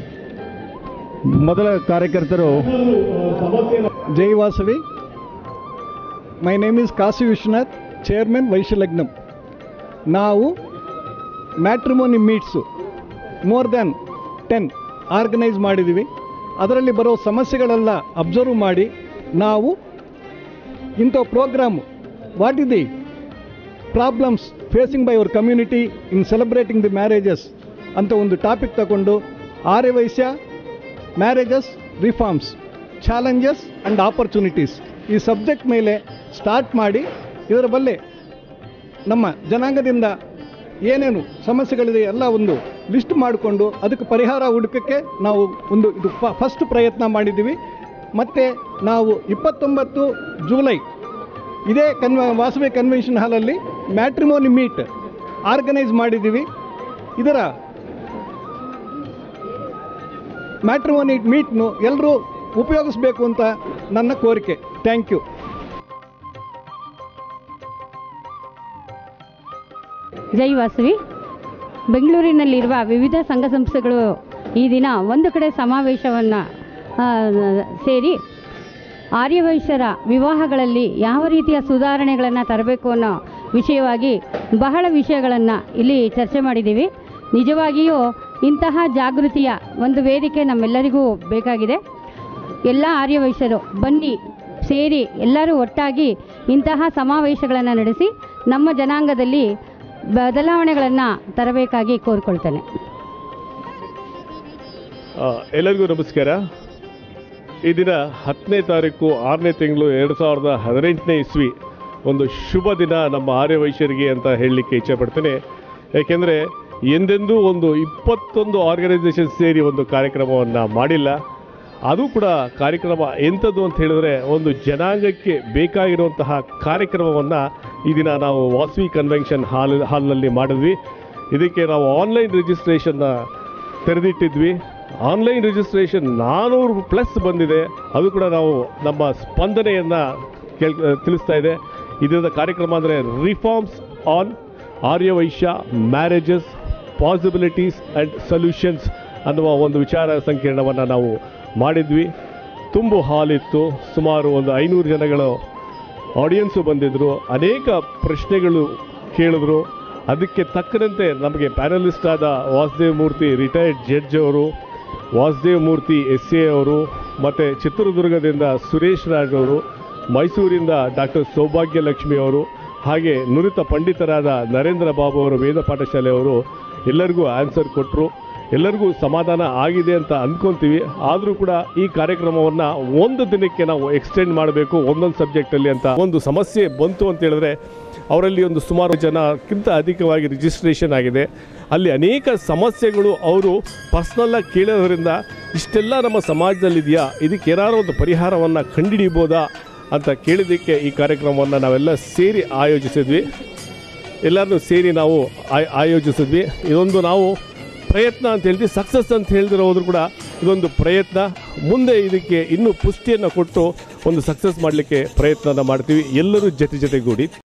ಮೊದಲ ಕಾರ್ಯಕರ್ತರು ಜೈ Vasavi my name is Kashi Vishwanath chairman Vaishalagnam ನಾವು matrimony meets more than ten organise ಮಾಡಿದ್ದೀವಿ ಅದರಲ್ಲಿ ಬರೋ ಸಮಸ್ಯೆಗಳೆಲ್ಲ ಅಬ್ಸರ್ವ್ ಮಾಡಿ ನಾವು ಇಂಥ programme what is the problems facing by our community in celebrating the marriages ಅಂತ ಒಂದು ಟಾಪಿಕ್ ತಗೊಂಡು Aryavysya marriages reforms challenges and opportunities ಈ ಸಬ್ಜೆಕ್ಟ್ ಮೇಲೆ ಸ್ಟಾರ್ಟ್ ಮಾಡಿ ಇದರ ಬಲ್ಲೆ ನಮ್ಮ ಜನಾಂಗದಿಂದ ಏನೇನು ಸಮಸ್ಯೆಗಳಿದೆ ಎಲ್ಲ ಒಂದು ಲಿಸ್ಟ್ ಮಾಡಿಕೊಂಡು ಅದಕ್ಕೆ ಪರಿಹಾರ ಹುಡುಕಕ್ಕೆ ನಾವು ಒಂದು ಇದು ಫಸ್ಟ್ ಪ್ರಯತ್ನ ಮಾಡಿದ್ದೀವಿ ಮತ್ತು ನಾವು ಇಪ್ಪತ್ತೊಂಬತ್ತು ಜೂಲೈ ಇದೇ ಕನ್ವ ವಾಸವಿ ಕನ್ವೆನ್ಷನ್ ಹಾಲಲ್ಲಿ ಮ್ಯಾಟ್ರಿಮೋನಿ ಮೀಟ್ ಆರ್ಗನೈಸ್ ಮಾಡಿದ್ದೀವಿ ಇದರ ಮ್ಯಾಟ್ರಿಮೋನಿ ಮೀಟ್ನು ಎಲ್ಲರೂ ಉಪಯೋಗಿಸ್ಬೇಕು ಅಂತ ನನ್ನ ಕೋರಿಕೆ ಥ್ಯಾಂಕ್ ಯು ಜೈ ವಾಸವಿ ಬೆಂಗಳೂರಿನಲ್ಲಿರುವ ವಿವಿಧ ಸಂಘ ಸಂಸ್ಥೆಗಳು ಈ ದಿನ ಒಂದು ಕಡೆ ಸಮಾವೇಶವನ್ನು ಸೇರಿ ಆರ್ಯವೈಶ್ಯರ ವಿವಾಹಗಳಲ್ಲಿ ಯಾವ ರೀತಿಯ ಸುಧಾರಣೆಗಳನ್ನು ತರಬೇಕು ಅನ್ನೋ ವಿಷಯವಾಗಿ ಬಹಳ ವಿಷಯಗಳನ್ನು ಇಲ್ಲಿ ಚರ್ಚೆ ಮಾಡಿದ್ದೀವಿ ನಿಜವಾಗಿಯೂ ಇಂತಹ ಜಾಗೃತಿಯ ಒಂದು ವೇದಿಕೆ ನಮ್ಮೆಲ್ಲರಿಗೂ ಬೇಕಾಗಿದೆ ಎಲ್ಲ ಆರ್ಯವೈಶ್ಯರು ಬನ್ನಿ ಸೇರಿ ಎಲ್ಲರೂ ಒಟ್ಟಾಗಿ ಇಂತಹ ಸಮಾವೇಶಗಳನ್ನು ನಡೆಸಿ ನಮ್ಮ ಜನಾಂಗದಲ್ಲಿ ಬದಲಾವಣೆಗಳನ್ನು ತರಬೇಕಾಗಿ ಕೋರಿಕೊಳ್ತೇನೆ ಆ, ಎಲ್ಲರಿಗೂ ನಮಸ್ಕಾರ ಈ ದಿನ ಹತ್ತನೇ ತಾರೀಕು ಆರನೇ ತಿಂಗಳು ಎರಡು ಸಾವಿರದ ಹದಿನೆಂಟನೇ ಇಸ್ವಿ ಒಂದು ಶುಭ ದಿನ ನಮ್ಮ ಆರ್ಯವೈಶ್ಯರಿಗೆ ಅಂತ ಹೇಳಲಿಕ್ಕೆ ಇಚ್ಛೆಪಡ್ತೇನೆ ಯಾಕೆಂದರೆ ಎಂದೆಂದೂ ಒಂದು ಇಪ್ಪತ್ತೊಂದು ಆರ್ಗನೈಸೇಷನ್ ಸೇರಿ ಒಂದು ಕಾರ್ಯಕ್ರಮವನ್ನು ಮಾಡಿಲ್ಲ ಅದು ಕೂಡ ಕಾರ್ಯಕ್ರಮ ಎಂಥದ್ದು ಅಂತ ಹೇಳಿದ್ರೆ ಒಂದು ಜನಾಂಗಕ್ಕೆ ಬೇಕಾಗಿರುವಂತಹ ಕಾರ್ಯಕ್ರಮವನ್ನು ಈ ದಿನ ನಾವು ವಾಸವಿ ಕನ್ವೆನ್ಷನ್ ಹಾಲ್ ಹಾಲ್ನಲ್ಲಿ ಮಾಡಿದ್ವಿ ಇದಕ್ಕೆ ನಾವು ಆನ್ಲೈನ್ ರಿಜಿಸ್ಟ್ರೇಷನ್ನ ತೆರೆದಿಟ್ಟಿದ್ವಿ ಆನ್ಲೈನ್ ರಿಜಿಸ್ಟ್ರೇಷನ್ ನಾನ್ನೂರು ಪ್ಲಸ್ ಬಂದಿದೆ ಅದು ಕೂಡ ನಾವು ನಮ್ಮ ಸ್ಪಂದನೆಯನ್ನು ಕೇಳ್ ತಿಳಿಸ್ತಾ ಇದೆ ಇದರಿಂದ ಕಾರ್ಯಕ್ರಮ ಅಂದರೆ reforms on Aryavysya marriages possibilities and solutions ಅನ್ನುವ ಒಂದು ವಿಚಾರ ಸಂಕಿರಣವನ್ನು ನಾವು ಮಾಡಿದ್ವಿ ತುಂಬು ಹಾಲಿತ್ತು ಸುಮಾರು ಒಂದು ಐನೂರು ಜನಗಳು ಆಡಿಯನ್ಸು ಬಂದಿದ್ದರು ಅನೇಕ ಪ್ರಶ್ನೆಗಳು ಕೇಳಿದ್ರು ಅದಕ್ಕೆ ತಕ್ಕಂತೆ ನಮಗೆ ಪ್ಯಾನಲಿಸ್ಟ್ ಆದ ವಾಸುದೇವ್ ಮೂರ್ತಿ ರಿಟೈರ್ಡ್ ಜಡ್ಜ್ ಅವರು ವಾಸುದೇವ್ ಮೂರ್ತಿ ಎಸ್ ಎ ಅವರು ಮತ್ತು ಚಿತ್ರದುರ್ಗದಿಂದ ಸುರೇಶ್ ರಾಜ್ ಅವರು ಮೈಸೂರಿಂದ ಡಾಕ್ಟರ್ ಸೌಭಾಗ್ಯ ಲಕ್ಷ್ಮಿ ಅವರು ಹಾಗೆ ನುರಿತ ಪಂಡಿತರಾದ ನರೇಂದ್ರ ಬಾಬು ಅವರು ವೇದ ಪಾಠಶಾಲೆಯವರು ಎಲ್ಲರಿಗೂ ಆನ್ಸರ್ ಕೊಟ್ಟರು ಎಲ್ಲರಿಗೂ ಸಮಾಧಾನ ಆಗಿದೆ ಅಂತ ಅಂದ್ಕೊತೀವಿ ಆದರೂ ಕೂಡ ಈ ಕಾರ್ಯಕ್ರಮವನ್ನು ಒಂದು ದಿನಕ್ಕೆ ನಾವು ಎಕ್ಸ್ಟೆಂಡ್ ಮಾಡಬೇಕು ಒಂದೊಂದು ಸಬ್ಜೆಕ್ಟಲ್ಲಿ ಅಂತ ಒಂದು ಸಮಸ್ಯೆ ಬಂತು ಅಂತ ಹೇಳಿದ್ರೆ ಅವರಲ್ಲಿ ಒಂದು ಸುಮಾರು ಜನಕ್ಕಿಂತ ಅಧಿಕವಾಗಿ ರಿಜಿಸ್ಟ್ರೇಷನ್ ಆಗಿದೆ ಅಲ್ಲಿ ಅನೇಕ ಸಮಸ್ಯೆಗಳು ಅವರು ಪರ್ಸ್ನಲ್ಲಾಗಿ ಕೇಳೋದ್ರಿಂದ ಇಷ್ಟೆಲ್ಲ ನಮ್ಮ ಸಮಾಜದಲ್ಲಿದೆಯಾ ಇದಕ್ಕೆ ಏನಾದ್ರು ಒಂದು ಪರಿಹಾರವನ್ನು ಕಂಡುಹಿಡಿಬೋದಾ ಅಂತ ಕೇಳಿದ್ದಕ್ಕೆ ಈ ಕಾರ್ಯಕ್ರಮವನ್ನು ನಾವೆಲ್ಲ ಸೇರಿ ಆಯೋಜಿಸಿದ್ವಿ ಎಲ್ಲರನ್ನೂ ಸೇರಿ ನಾವು ಆಯ್- ಆಯೋಜಿಸಿದ್ವಿ ಇದೊಂದು ನಾವು ಪ್ರಯತ್ನ ಅಂತ ಹೇಳ್ತೀವಿ ಸಕ್ಸಸ್ ಅಂತ ಹೇಳಿದಿರೋದ್ರು ಕೂಡ ಇದೊಂದು ಪ್ರಯತ್ನ ಮುಂದೆ ಇದಕ್ಕೆ ಇನ್ನೂ ಪುಷ್ಟಿಯನ್ನು ಕೊಟ್ಟು ಒಂದು ಸಕ್ಸಸ್ ಮಾಡಲಿಕ್ಕೆ ಪ್ರಯತ್ನನ ಮಾಡ್ತೀವಿ ಎಲ್ಲರೂ ಜೊತೆ ಜೊತೆಗೂಡಿ